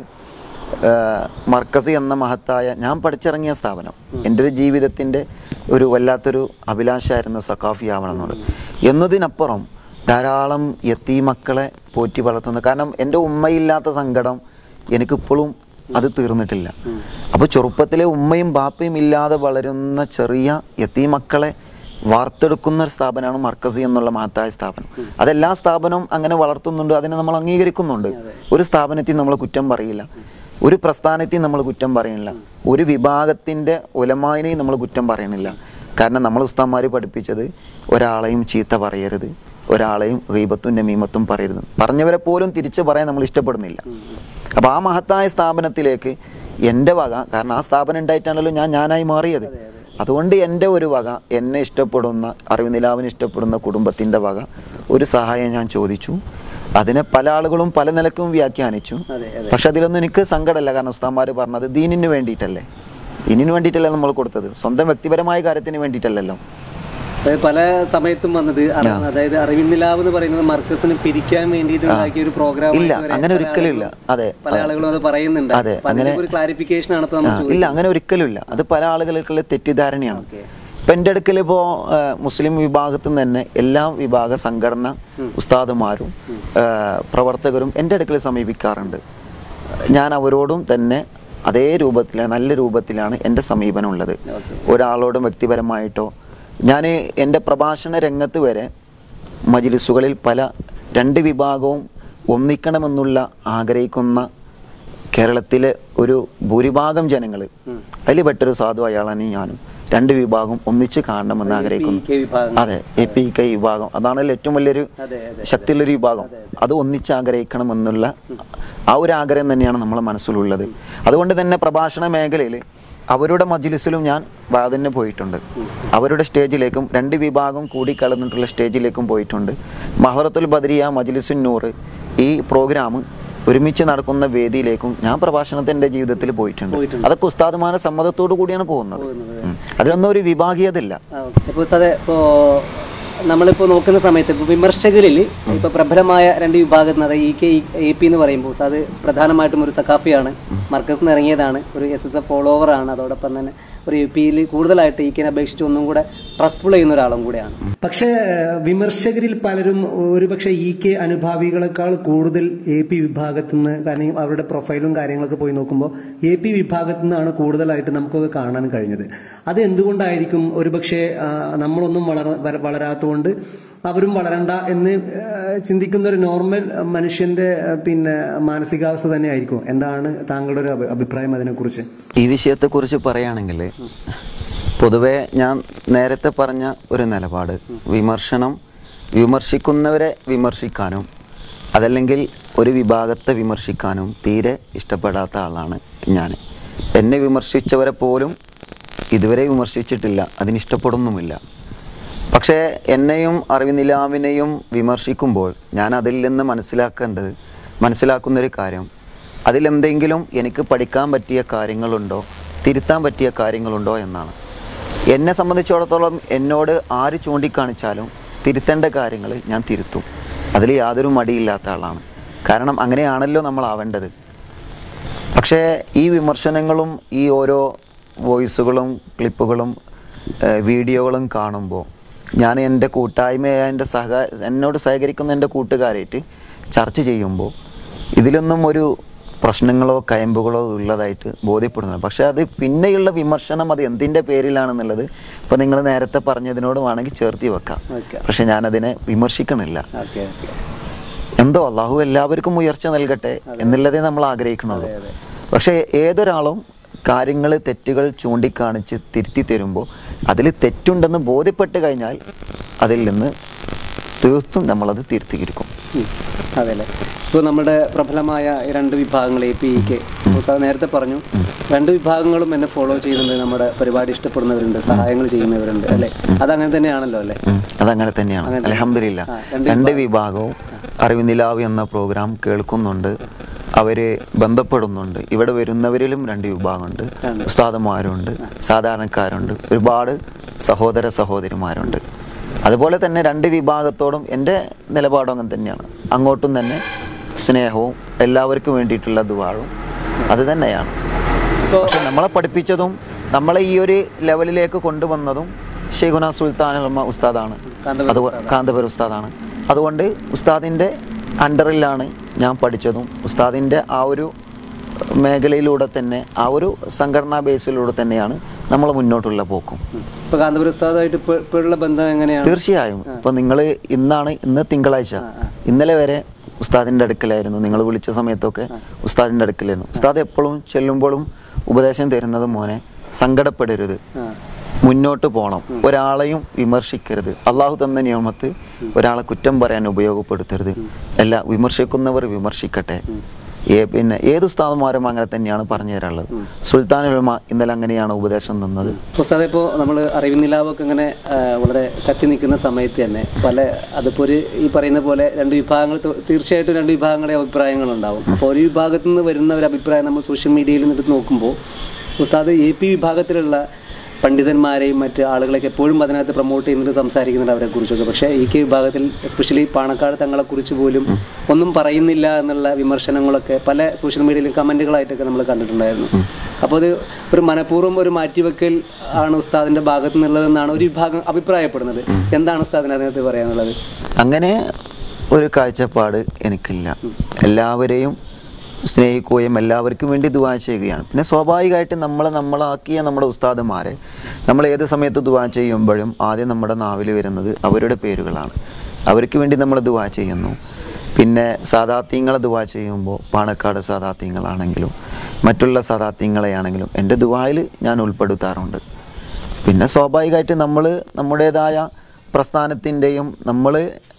ആഹ്, മർക്കസ് എന്ന മഹത്തായ ഞാൻ പഠിച്ചിറങ്ങിയ സ്ഥാപനം എൻ്റെ ഒരു ജീവിതത്തിൻ്റെ ഒരു വല്ലാത്തൊരു അഭിലാഷമായിരുന്നു സക്കാഫി ആവണം എന്നുള്ളത് എന്നതിനപ്പുറം ധാരാളം എത്തി മക്കളെ പോറ്റി വളർത്തുന്ന കാരണം എൻ്റെ ഉമ്മയില്ലാത്ത സങ്കടം എനിക്കിപ്പോഴും അത് തീർന്നിട്ടില്ല അപ്പോൾ ചെറുപ്പത്തിലെ ഉമ്മയും ബാപ്പയും ഇല്ലാതെ വളരുന്ന ചെറിയ എത്തി മക്കളെ വാർത്തെടുക്കുന്ന ഒരു സ്ഥാപനമാണ് മർക്കസി എന്നുള്ള മഹത്തായ സ്ഥാപനം അതെല്ലാ സ്ഥാപനവും അങ്ങനെ വളർത്തുന്നുണ്ട് അതിനെ നമ്മൾ അംഗീകരിക്കുന്നുണ്ട് ഒരു സ്ഥാപനത്തിൽ നമ്മൾ കുറ്റം പറയില്ല ഒരു പ്രസ്ഥാനത്തിൽ നമ്മൾ കുറ്റം പറയണില്ല ഒരു വിഭാഗത്തിൻ്റെ ഉലമായിനെയും നമ്മൾ കുറ്റം പറയണില്ല കാരണം നമ്മൾ ഉസ്താന്മാർ പഠിപ്പിച്ചത് ഒരാളെയും ചീത്ത പറയരുത് ഒരാളെയും ഗീബത്തും നമീമത്തും പറയരുത് പറഞ്ഞവരെ പോലും തിരിച്ചു പറയാൻ നമ്മൾ ഇഷ്ടപ്പെടുന്നില്ല അപ്പോൾ ആ മഹത്തായ സ്ഥാപനത്തിലേക്ക് എൻ്റെ വക കാരണം ആ സ്ഥാപനം ഉണ്ടായിട്ടാണല്ലോ ഞാൻ ഞാനായി മാറിയത് അതുകൊണ്ട് എൻ്റെ ഒരു വക എന്നെ ഇഷ്ടപ്പെടുന്ന അറിവുനിലാവിന് ഇഷ്ടപ്പെടുന്ന കുടുംബത്തിൻ്റെ വക ഒരു സഹായം ഞാൻ ചോദിച്ചു അതിനെ പല ആളുകളും പല നിലക്കും വ്യാഖ്യാനിച്ചു അതെ അതെ പക്ഷെ അതിലൊന്നും എനിക്ക് സങ്കടമല്ല കാരണം ഉസ്താന്മാർ പറഞ്ഞത് ദീനിന് വേണ്ടിയിട്ടല്ലേ ദീനിന് വേണ്ടിയിട്ടല്ലേ നമ്മൾ കൊടുത്തത് സ്വന്തം വ്യക്തിപരമായ കാര്യത്തിന് വേണ്ടിയിട്ടല്ലല്ലോ അതായത് പല സമയത്തും വന്നത് അറ- അതായത് അറിവിന്നിലാവ് എന്ന് പറയുന്നത് മർക്കസിന് പിരിക്കാൻ വേണ്ടിയിട്ട് ഉണ്ടാക്കിയ ഒരു പ്രോഗ്രാം ഇല്ല അങ്ങനെ ഒരിക്കലും ഇല്ല അതെ പല ആളുകളും അത് പറയുന്നുണ്ട് അതെ, അപ്പൊ അതിന്റെ ഒരു ക്ലാരിഫിക്കേഷൻ ആണ് ഇപ്പൊ നമ്മൾ ആ, ഇല്ല അങ്ങനെ ഒരിക്കലും ഇല്ല അത് പല ആളുകൾക്കുള്ള തെറ്റിദ്ധാരണയാണ് ഓക്കെ ഇപ്പം എൻ്റെ അടുക്കൽ ഇപ്പോൾ മുസ്ലിം വിഭാഗത്തിൽ നിന്ന് തന്നെ എല്ലാ വിഭാഗ സംഘടന ഉസ്താദുമാരും ആ, പ്രവർത്തകരും എൻ്റെ അടുക്കൽ സമീപിക്കാറുണ്ട് ഞാൻ അവരോടും തന്നെ അതേ രൂപത്തിലാണ് നല്ല രൂപത്തിലാണ് എൻ്റെ സമീപനം ഉള്ളത് ഓക്കെ ഒരാളോടും വ്യക്തിപരമായിട്ടോ ഞാൻ എൻ്റെ പ്രഭാഷണ രംഗത്ത് വരെ മജിലിസുകളിൽ പല രണ്ട് വിഭാഗവും ഒന്നിക്കണമെന്നുള്ള ആഗ്രഹിക്കുന്ന കേരളത്തിലെ ഒരു ഭൂരിഭാഗം ജനങ്ങൾ അതിൽ പെട്ടൊരു സാധു അയാളാണ് ഞാനും രണ്ട് വിഭാഗം ഒന്നിച്ച് കാണണമെന്ന് ആഗ്രഹിക്കുന്നു കെ വിഭാഗം അതെ എ പി കെ വിഭാഗം അതാണല്ലോ ഏറ്റവും വലിയൊരു അതെ അതെ ശക്തിയുള്ളൊരു വിഭാഗം അത് ഒന്നിച്ച് ആഗ്രഹിക്കണമെന്നുള്ള ആ ഒരു ആഗ്രഹം തന്നെയാണ് നമ്മളെ മനസ്സിലുള്ളത് അതുകൊണ്ട് തന്നെ പ്രഭാഷണ മേഖലയിൽ അവരുടെ മജ്ലിസിലും ഞാൻ വാതിന് പോയിട്ടുണ്ട് അവരുടെ സ്റ്റേജിലേക്കും രണ്ട് വിഭാഗം കൂടി കലർന്നിട്ടുള്ള സ്റ്റേജിലേക്കും പോയിട്ടുണ്ട് മഹറത്തുൽ ബദരിയ മജ്ലിസുൻ നൂർ ഈ പ്രോഗ്രാം ഒരുമിച്ച് നടക്കുന്ന വേദിയിലേക്കും ഞാൻ പ്രഭാഷണത്തിൻ്റെ ജീവിതത്തിൽ പോയിട്ടുണ്ട് പോയിട്ടുണ്ട്. അതൊക്കെ ഉസ്താദുമാരുടെ സമ്മതത്തോടു കൂടിയാണ് പോകുന്നത് പോകുന്നത്. ഉം. അതിലൊന്നും ഒരു വിഭാഗീയതയില്ല ഇപ്പോൾ അതെ ഇപ്പോൾ നമ്മളിപ്പോൾ നോക്കുന്ന സമയത്ത് ഇപ്പോൾ വിമർശകരിൽ ഇപ്പോൾ പ്രബലമായ രണ്ട് വിഭാഗത്തിൽ അതായത് ഇ കെ എ പി എന്ന് പറയുമ്പോൾ അത് പ്രധാനമായിട്ടും ഒരു സഖാഫിയാണ് മർക്കസിൽ നിന്ന് ഇറങ്ങിയതാണ് ഒരു എസ് എസ് എഫ് ഫോളോവർ ആണ് അതോടൊപ്പം തന്നെ ഒരു എ പിയിൽ കൂടുതലായിട്ട് ഇ കെനെ അപേക്ഷിച്ച് ഒന്നും കൂടെ ട്രസ്റ്റ്ഫുൾ ചെയ്യുന്ന ഒരാളും കൂടെയാണ് പക്ഷേ ഏഹ്, വിമർശകരിൽ പലരും ഒരുപക്ഷെ ഇ കെ അനുഭാവികളെക്കാൾ കൂടുതൽ എ പി വിഭാഗത്തു നിന്ന് കാരണം അവരുടെ പ്രൊഫൈലും കാര്യങ്ങളൊക്കെ പോയി നോക്കുമ്പോൾ എ പി വിഭാഗത്തു നിന്നാണ് കൂടുതലായിട്ട് നമുക്കൊക്കെ കാണാൻ കഴിഞ്ഞത് അത് എന്തുകൊണ്ടായിരിക്കും ഒരുപക്ഷെ ആ, നമ്മളൊന്നും വളര വര- വളരാത്തതുകൊണ്ട് അവരും വളരണ്ട എന്ന് ഏഹ്, ചിന്തിക്കുന്ന ഒരു നോർമൽ മനുഷ്യന്റെ ഏഹ്, പിന്നെ മാനസികാവസ്ഥ തന്നെ ആയിരിക്കും എന്താണ് താങ്കളുടെ ഒരു അഭി- അഭിപ്രായം അതിനെക്കുറിച്ച് ഈ വിഷയത്തെക്കുറിച്ച് പറയുകയാണെങ്കിൽ പൊതുവെ ഞാൻ നേരത്തെ പറഞ്ഞ ഒരു നിലപാട് വിമർശനം വിമർശിക്കുന്നവരെ വിമർശിക്കാനും അതല്ലെങ്കിൽ ഒരു വിഭാഗത്തെ വിമർശിക്കാനും തീരെ ഇഷ്ടപ്പെടാത്ത ആളാണ് ഞാൻ എന്നെ വിമർശിച്ചവരെ പോലും ഇതുവരെ വിമർശിച്ചിട്ടില്ല അതിനിഷ്ടപ്പെടുന്നുമില്ല പക്ഷേ എന്നെയും അറിവിനിലാവിനെയും വിമർശിക്കുമ്പോൾ ഞാൻ അതിൽ നിന്ന് മനസ്സിലാക്കേണ്ടത് മനസ്സിലാക്കുന്നൊരു കാര്യം അതിലെന്തെങ്കിലും എനിക്ക് പഠിക്കാൻ പറ്റിയ കാര്യങ്ങളുണ്ടോ തിരുത്താൻ പറ്റിയ കാര്യങ്ങളുണ്ടോ എന്നാണ് എന്നെ സംബന്ധിച്ചിടത്തോളം എന്നോട് ആര് ചൂണ്ടിക്കാണിച്ചാലും തിരുത്തേണ്ട കാര്യങ്ങൾ ഞാൻ തിരുത്തും അതിൽ യാതൊരു മടിയില്ലാത്ത ആളാണ് കാരണം അങ്ങനെയാണല്ലോ നമ്മൾ ആവേണ്ടത് പക്ഷേ ഈ വിമർശനങ്ങളും ഈ ഓരോ വോയിസുകളും ക്ലിപ്പുകളും ഏഹ് വീഡിയോകളും കാണുമ്പോൾ ഞാൻ എൻ്റെ കൂട്ടായ്മയായ എൻ്റെ സഹ എന്നോട് സഹകരിക്കുന്ന എൻ്റെ കൂട്ടുകാരായിട്ട് ചർച്ച ചെയ്യുമ്പോൾ ഇതിലൊന്നും ഒരു പ്രശ്നങ്ങളോ കയമ്പുകളോ ഉള്ളതായിട്ട് ബോധ്യപ്പെടുന്നില്ല പക്ഷേ അത് പിന്നെയുള്ള വിമർശനം അത് എന്തിൻ്റെ പേരിലാണെന്നുള്ളത് ഇപ്പോൾ നിങ്ങൾ നേരത്തെ പറഞ്ഞതിനോട് വേണമെങ്കിൽ ചേർത്തി വെക്കാം ഓക്കെ പക്ഷെ ഞാനതിനെ വിമർശിക്കണില്ല ഓക്കെ ഓക്കെ എന്തോ അള്ളാഹു എല്ലാവർക്കും ഉയർച്ച നൽകട്ടെ എന്നുള്ളതേ നമ്മൾ ആഗ്രഹിക്കണുള്ളൂ പക്ഷേ ഏതൊരാളും കാര്യങ്ങൾ തെറ്റുകൾ ചൂണ്ടിക്കാണിച്ച് തിരുത്തി തരുമ്പോൾ അതിൽ തെറ്റുണ്ടെന്ന് ബോധ്യപ്പെട്ട് കഴിഞ്ഞാൽ അതിൽ നിന്ന് തീർത്തും നമ്മളത് തിരുത്തിയിരിക്കും ഉം. അതെല്ലേ ഇപ്പോൾ നമ്മുടെ പ്രബലമായ ഈ രണ്ട് വിഭാഗങ്ങൾ എ പി ഇ കെ ഉസ്താദ് നേരത്തെ പറഞ്ഞു രണ്ട് വിഭാഗങ്ങളും എന്നെ ഫോളോ ചെയ്യുന്നുണ്ട് നമ്മുടെ പരിപാടി ഇഷ്ടപ്പെടുന്നവരുണ്ട് സഹായങ്ങൾ ചെയ്യുന്നവരുണ്ട് അല്ലേ അതങ്ങനെ തന്നെയാണല്ലോ അല്ലേ ഉം. അതങ്ങനെ തന്നെയാണ് അലഹമില്ല ആ, രണ്ട് രണ്ട് വിഭാഗവും അറിവിനിലാവ് എന്ന പ്രോഗ്രാം കേൾക്കുന്നുണ്ട് അവര് ബന്ധപ്പെടുന്നുണ്ട് ഇവിടെ വരുന്നവരിലും രണ്ട് വിഭാഗമുണ്ട് ഉസ്താദന്മാരുണ്ട് സാധാരണക്കാരുണ്ട് ഒരുപാട് സഹോദര സഹോദരിമാരുണ്ട് അതുപോലെ തന്നെ രണ്ട് വിഭാഗത്തോടും എൻ്റെ നിലപാടും അങ്ങനെ തന്നെയാണ് അങ്ങോട്ടും തന്നെ സ്നേഹവും എല്ലാവർക്കും വേണ്ടിയിട്ടുള്ള ദുവാഴും അത് തന്നെയാണ് പക്ഷെ നമ്മളെ പഠിപ്പിച്ചതും നമ്മളെ ഈ ഒരു ലെവലിലേക്ക് കൊണ്ടുവന്നതും ഷെയ്ഖുന സുൽത്താൻ അൽമ ഉസ്താദാണ് കാന്തപുരം അത് കാന്തപുര ഉസ്താദാണ് അതുകൊണ്ട് ഉസ്താദിൻ്റെ അണ്ടറിലാണ് ഞാൻ പഠിച്ചതും ഉസ്താദിൻ്റെ ആ ഒരു മേഖലയിലൂടെ തന്നെ ആ ഒരു സംഘടനാ ബേസിലൂടെ തന്നെയാണ് നമ്മൾ മുന്നോട്ടുള്ള പോക്കും ഇപ്പോൾ കാന്തപുര ഉസ്താദായിട്ട് ഇപ്പോൾ ഇപ്പോഴുള്ള ബന്ധം എങ്ങനെയാണ് തീർച്ചയായും ഇപ്പൊ നിങ്ങൾ ഇന്നാണ് ഇന്ന് തിങ്കളാഴ്ച ഇന്നലെ വരെ ഉസ്താദിന്റെ അടുക്കലായിരുന്നു നിങ്ങൾ വിളിച്ച സമയത്തൊക്കെ ഉസ്താദിന്റെ അടുക്കലായിരുന്നു ഉസ്താദ് എപ്പോഴും ചെല്ലുമ്പോഴും ഉപദേശം തരുന്നത് മോനെ സങ്കടപ്പെടരുത് ആ മുന്നോട്ട് പോകണം ഒരാളെയും വിമർശിക്കരുത് അള്ളാഹു തന്ന നിയമത്ത് ഒരാളെ കുറ്റം പറയാൻ ഉപയോഗപ്പെടുത്തരുത് എല്ലാ വിമർശിക്കുന്നവർ വിമർശിക്കട്ടെ ഏ പിന്നെ ഏത് ഉസ്താദന്മാരും അങ്ങനെ തന്നെയാണ് പറഞ്ഞു തരാനുള്ളത് സുൽത്താൻ ഉലമ ഇന്നലെ അങ്ങനെയാണ് ഉപദേശം തന്നത് ഉസ്താദെ ഇപ്പോൾ നമ്മൾ അറിവിനിലാവൊക്കെ ഇങ്ങനെ ആ, വളരെ കത്തി നിൽക്കുന്ന സമയത്ത് തന്നെ പല അതിപ്പോൾ ഒരു ഈ പറയുന്ന പോലെ രണ്ട് വിഭാഗങ്ങൾ ത- തീർച്ചയായിട്ടും രണ്ട് വിഭാഗങ്ങളുടെ അഭിപ്രായങ്ങളുണ്ടാവും അപ്പോൾ ഒരു വിഭാഗത്തിൽ നിന്ന് വരുന്ന ഒരു അഭിപ്രായം നമ്മൾ സോഷ്യൽ മീഡിയയിൽ നിന്നിട്ട് നോക്കുമ്പോൾ ഉസ്താദ് എ പി വിഭാഗത്തിലുള്ള പണ്ഡിതന്മാരെയും മറ്റ് ആളുകളെയൊക്കെ എപ്പോഴും അതിനകത്ത് പ്രൊമോട്ട് ചെയ്യുന്നുണ്ട് സംസാരിക്കുന്നുണ്ട് അവരെ കുറിച്ചൊക്കെ പക്ഷേ ഈ കെ വിഭാഗത്തിൽ എസ്പെഷ്യലി പാണക്കാട് തങ്ങളെക്കുറിച്ച് പോലും ഒന്നും പറയുന്നില്ല എന്നുള്ള വിമർശനങ്ങളൊക്കെ പല സോഷ്യൽ മീഡിയയിലും കമൻറ്റുകളായിട്ടൊക്കെ നമ്മൾ കണ്ടിട്ടുണ്ടായിരുന്നു അപ്പോൾ അത് ഒരു മനഃപൂർവ്വം ഒരു മാറ്റിവെക്കൽ ആണ് ഉസ്താദിന്റെ ഭാഗത്ത് നിന്നുള്ളതെന്നാണ് ഒരു വിഭാഗം അഭിപ്രായപ്പെടുന്നത് എന്താണ് ഉസ്താദിന് അതിനകത്ത് പറയാനുള്ളത് അങ്ങനെ ഒരു കാഴ്ചപ്പാട് എനിക്കില്ല എല്ലാവരെയും സ്നേഹിക്കുകയും എല്ലാവർക്കും വേണ്ടി ദുവാ ചെയ്യുകയാണ് പിന്നെ സ്വാഭാവികമായിട്ട് നമ്മൾ നമ്മളാക്കിയ നമ്മുടെ ഉസ്താദന്മാരെ നമ്മൾ ഏത് സമയത്ത് ദുവാ ചെയ്യുമ്പോഴും ആദ്യം നമ്മുടെ നാവിൽ വരുന്നത് അവരുടെ പേരുകളാണ് അവർക്ക് വേണ്ടി നമ്മൾ ദുവാ ചെയ്യുന്നു പിന്നെ സാദാത്യങ്ങളെ ദുവാ ചെയ്യുമ്പോൾ പാണക്കാട് സാദാത്യങ്ങളാണെങ്കിലും മറ്റുള്ള സാദാത്യങ്ങളെയാണെങ്കിലും എൻ്റെ ദുവായിൽ ഞാൻ ഉൾപ്പെടുത്താറുണ്ട് പിന്നെ സ്വാഭാവികമായിട്ട് നമ്മൾ നമ്മുടേതായ പ്രസ്ഥാനത്തിൻ്റെയും നമ്മൾ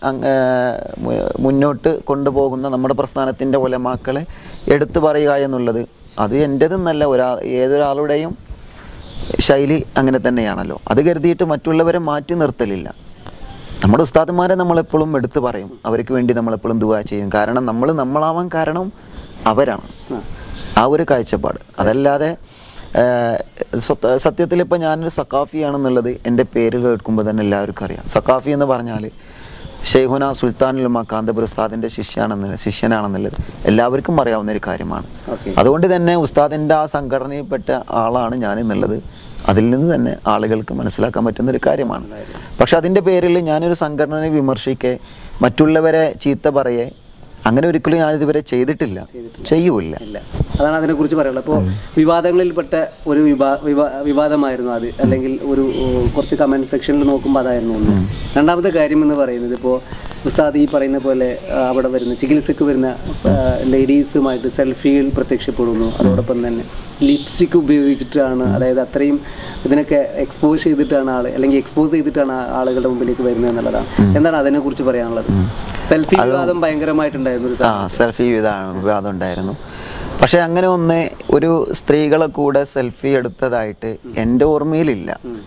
മുന്നോട്ട് കൊണ്ടുപോകുന്ന നമ്മുടെ പ്രസ്ഥാനത്തിൻ്റെ ഉലമാക്കളെ എടുത്തു പറയുക എന്നുള്ളത് അത് എൻ്റെതെന്നല്ല ഒരാൾ ഏതൊരാളുടെയും ശൈലി അങ്ങനെ തന്നെയാണല്ലോ അത് കരുതിയിട്ട് മറ്റുള്ളവരെ മാറ്റി നിർത്തലില്ല നമ്മുടെ ഉസ്താദന്മാരെ നമ്മളെപ്പോഴും എടുത്തു പറയും അവർക്ക് വേണ്ടി നമ്മളെപ്പോഴും ദുവാ ചെയ്യും കാരണം നമ്മൾ നമ്മളാവാൻ കാരണം അവരാണ് ആ ഒരു കാഴ്ചപ്പാട് അതല്ലാതെ സത്യത്തിൽ ഇപ്പം ഞാനൊരു സക്കാഫിയാണെന്നുള്ളത് എൻ്റെ പേര് കേൾക്കുമ്പോൾ തന്നെ എല്ലാവർക്കും അറിയാം സക്കാഫി എന്ന് പറഞ്ഞാൽ ഷെയ്ഖുന സുൽത്താനുൽ കാന്തപുര ഉസ്താദിൻ്റെ ശിഷ്യാണെന്ന് ശിഷ്യനാണെന്നുള്ളത് എല്ലാവർക്കും അറിയാവുന്ന ഒരു കാര്യമാണ് ഓക്കെ അതുകൊണ്ട് തന്നെ ഉസ്താദിൻ്റെ ആ സംഘടനയിൽപ്പെട്ട ആളാണ് ഞാൻ എന്നുള്ളത് അതിൽ നിന്ന് തന്നെ ആളുകൾക്ക് മനസ്സിലാക്കാൻ പറ്റുന്ന ഒരു കാര്യമാണ് പക്ഷെ അതിൻ്റെ പേരിൽ ഞാനൊരു സംഘടനയെ വിമർശിക്കെ മറ്റുള്ളവരെ ചീത്ത പറയേ അങ്ങനെ ഒരിക്കലും ഞാൻ ഇതുവരെ ചെയ്തിട്ടില്ല ചെയ്യൂല ഇല്ല അതാണ് അതിനെക്കുറിച്ച് പറയാനുള്ളത് അപ്പോൾ വിവാദങ്ങളിൽപ്പെട്ട ഒരു വിവാ വിവാ വിവാദമായിരുന്നു അത് അല്ലെങ്കിൽ ഒരു ഓ, കുറച്ച് കമൻറ്റ് സെക്ഷനിൽ നോക്കുമ്പോൾ അതായിരുന്നു ഒന്ന് രണ്ടാമത്തെ കാര്യം എന്ന് പറയുന്നത് ഇപ്പോൾ ഉസ്താദ് ഈ പറയുന്ന പോലെ ആ, അവിടെ വരുന്ന ചികിത്സക്ക് വരുന്ന ലേഡീസുമായിട്ട് സെൽഫിയിൽ പ്രത്യക്ഷപ്പെടുന്നു അതോടൊപ്പം തന്നെ ലിപ്സ്റ്റിക് ഉപയോഗിച്ചിട്ടാണ് അതായത് അത്രയും ഇതിനൊക്കെ എക്സ്പോസ് ചെയ്തിട്ടാണ് ആൾ അല്ലെങ്കിൽ എക്സ്പോസ് ചെയ്തിട്ടാണ് ആ ആളുകളുടെ മുമ്പിലേക്ക് വരുന്നത് എന്നുള്ളതാണ് എന്താണ് അതിനെക്കുറിച്ച് പറയാനുള്ളത് സെൽഫി വിവാദം ഭയങ്കരമായിട്ടുണ്ടായിരുന്നു ഒരു ആ സെൽഫി വിവാദം വിവാദം ഉണ്ടായിരുന്നു പക്ഷെ അങ്ങനെ ഒന്ന് ഒരു സ്ത്രീകളെ കൂടെ സെൽഫി എടുത്തതായിട്ട് എൻ്റെ ഓർമ്മയിലില്ല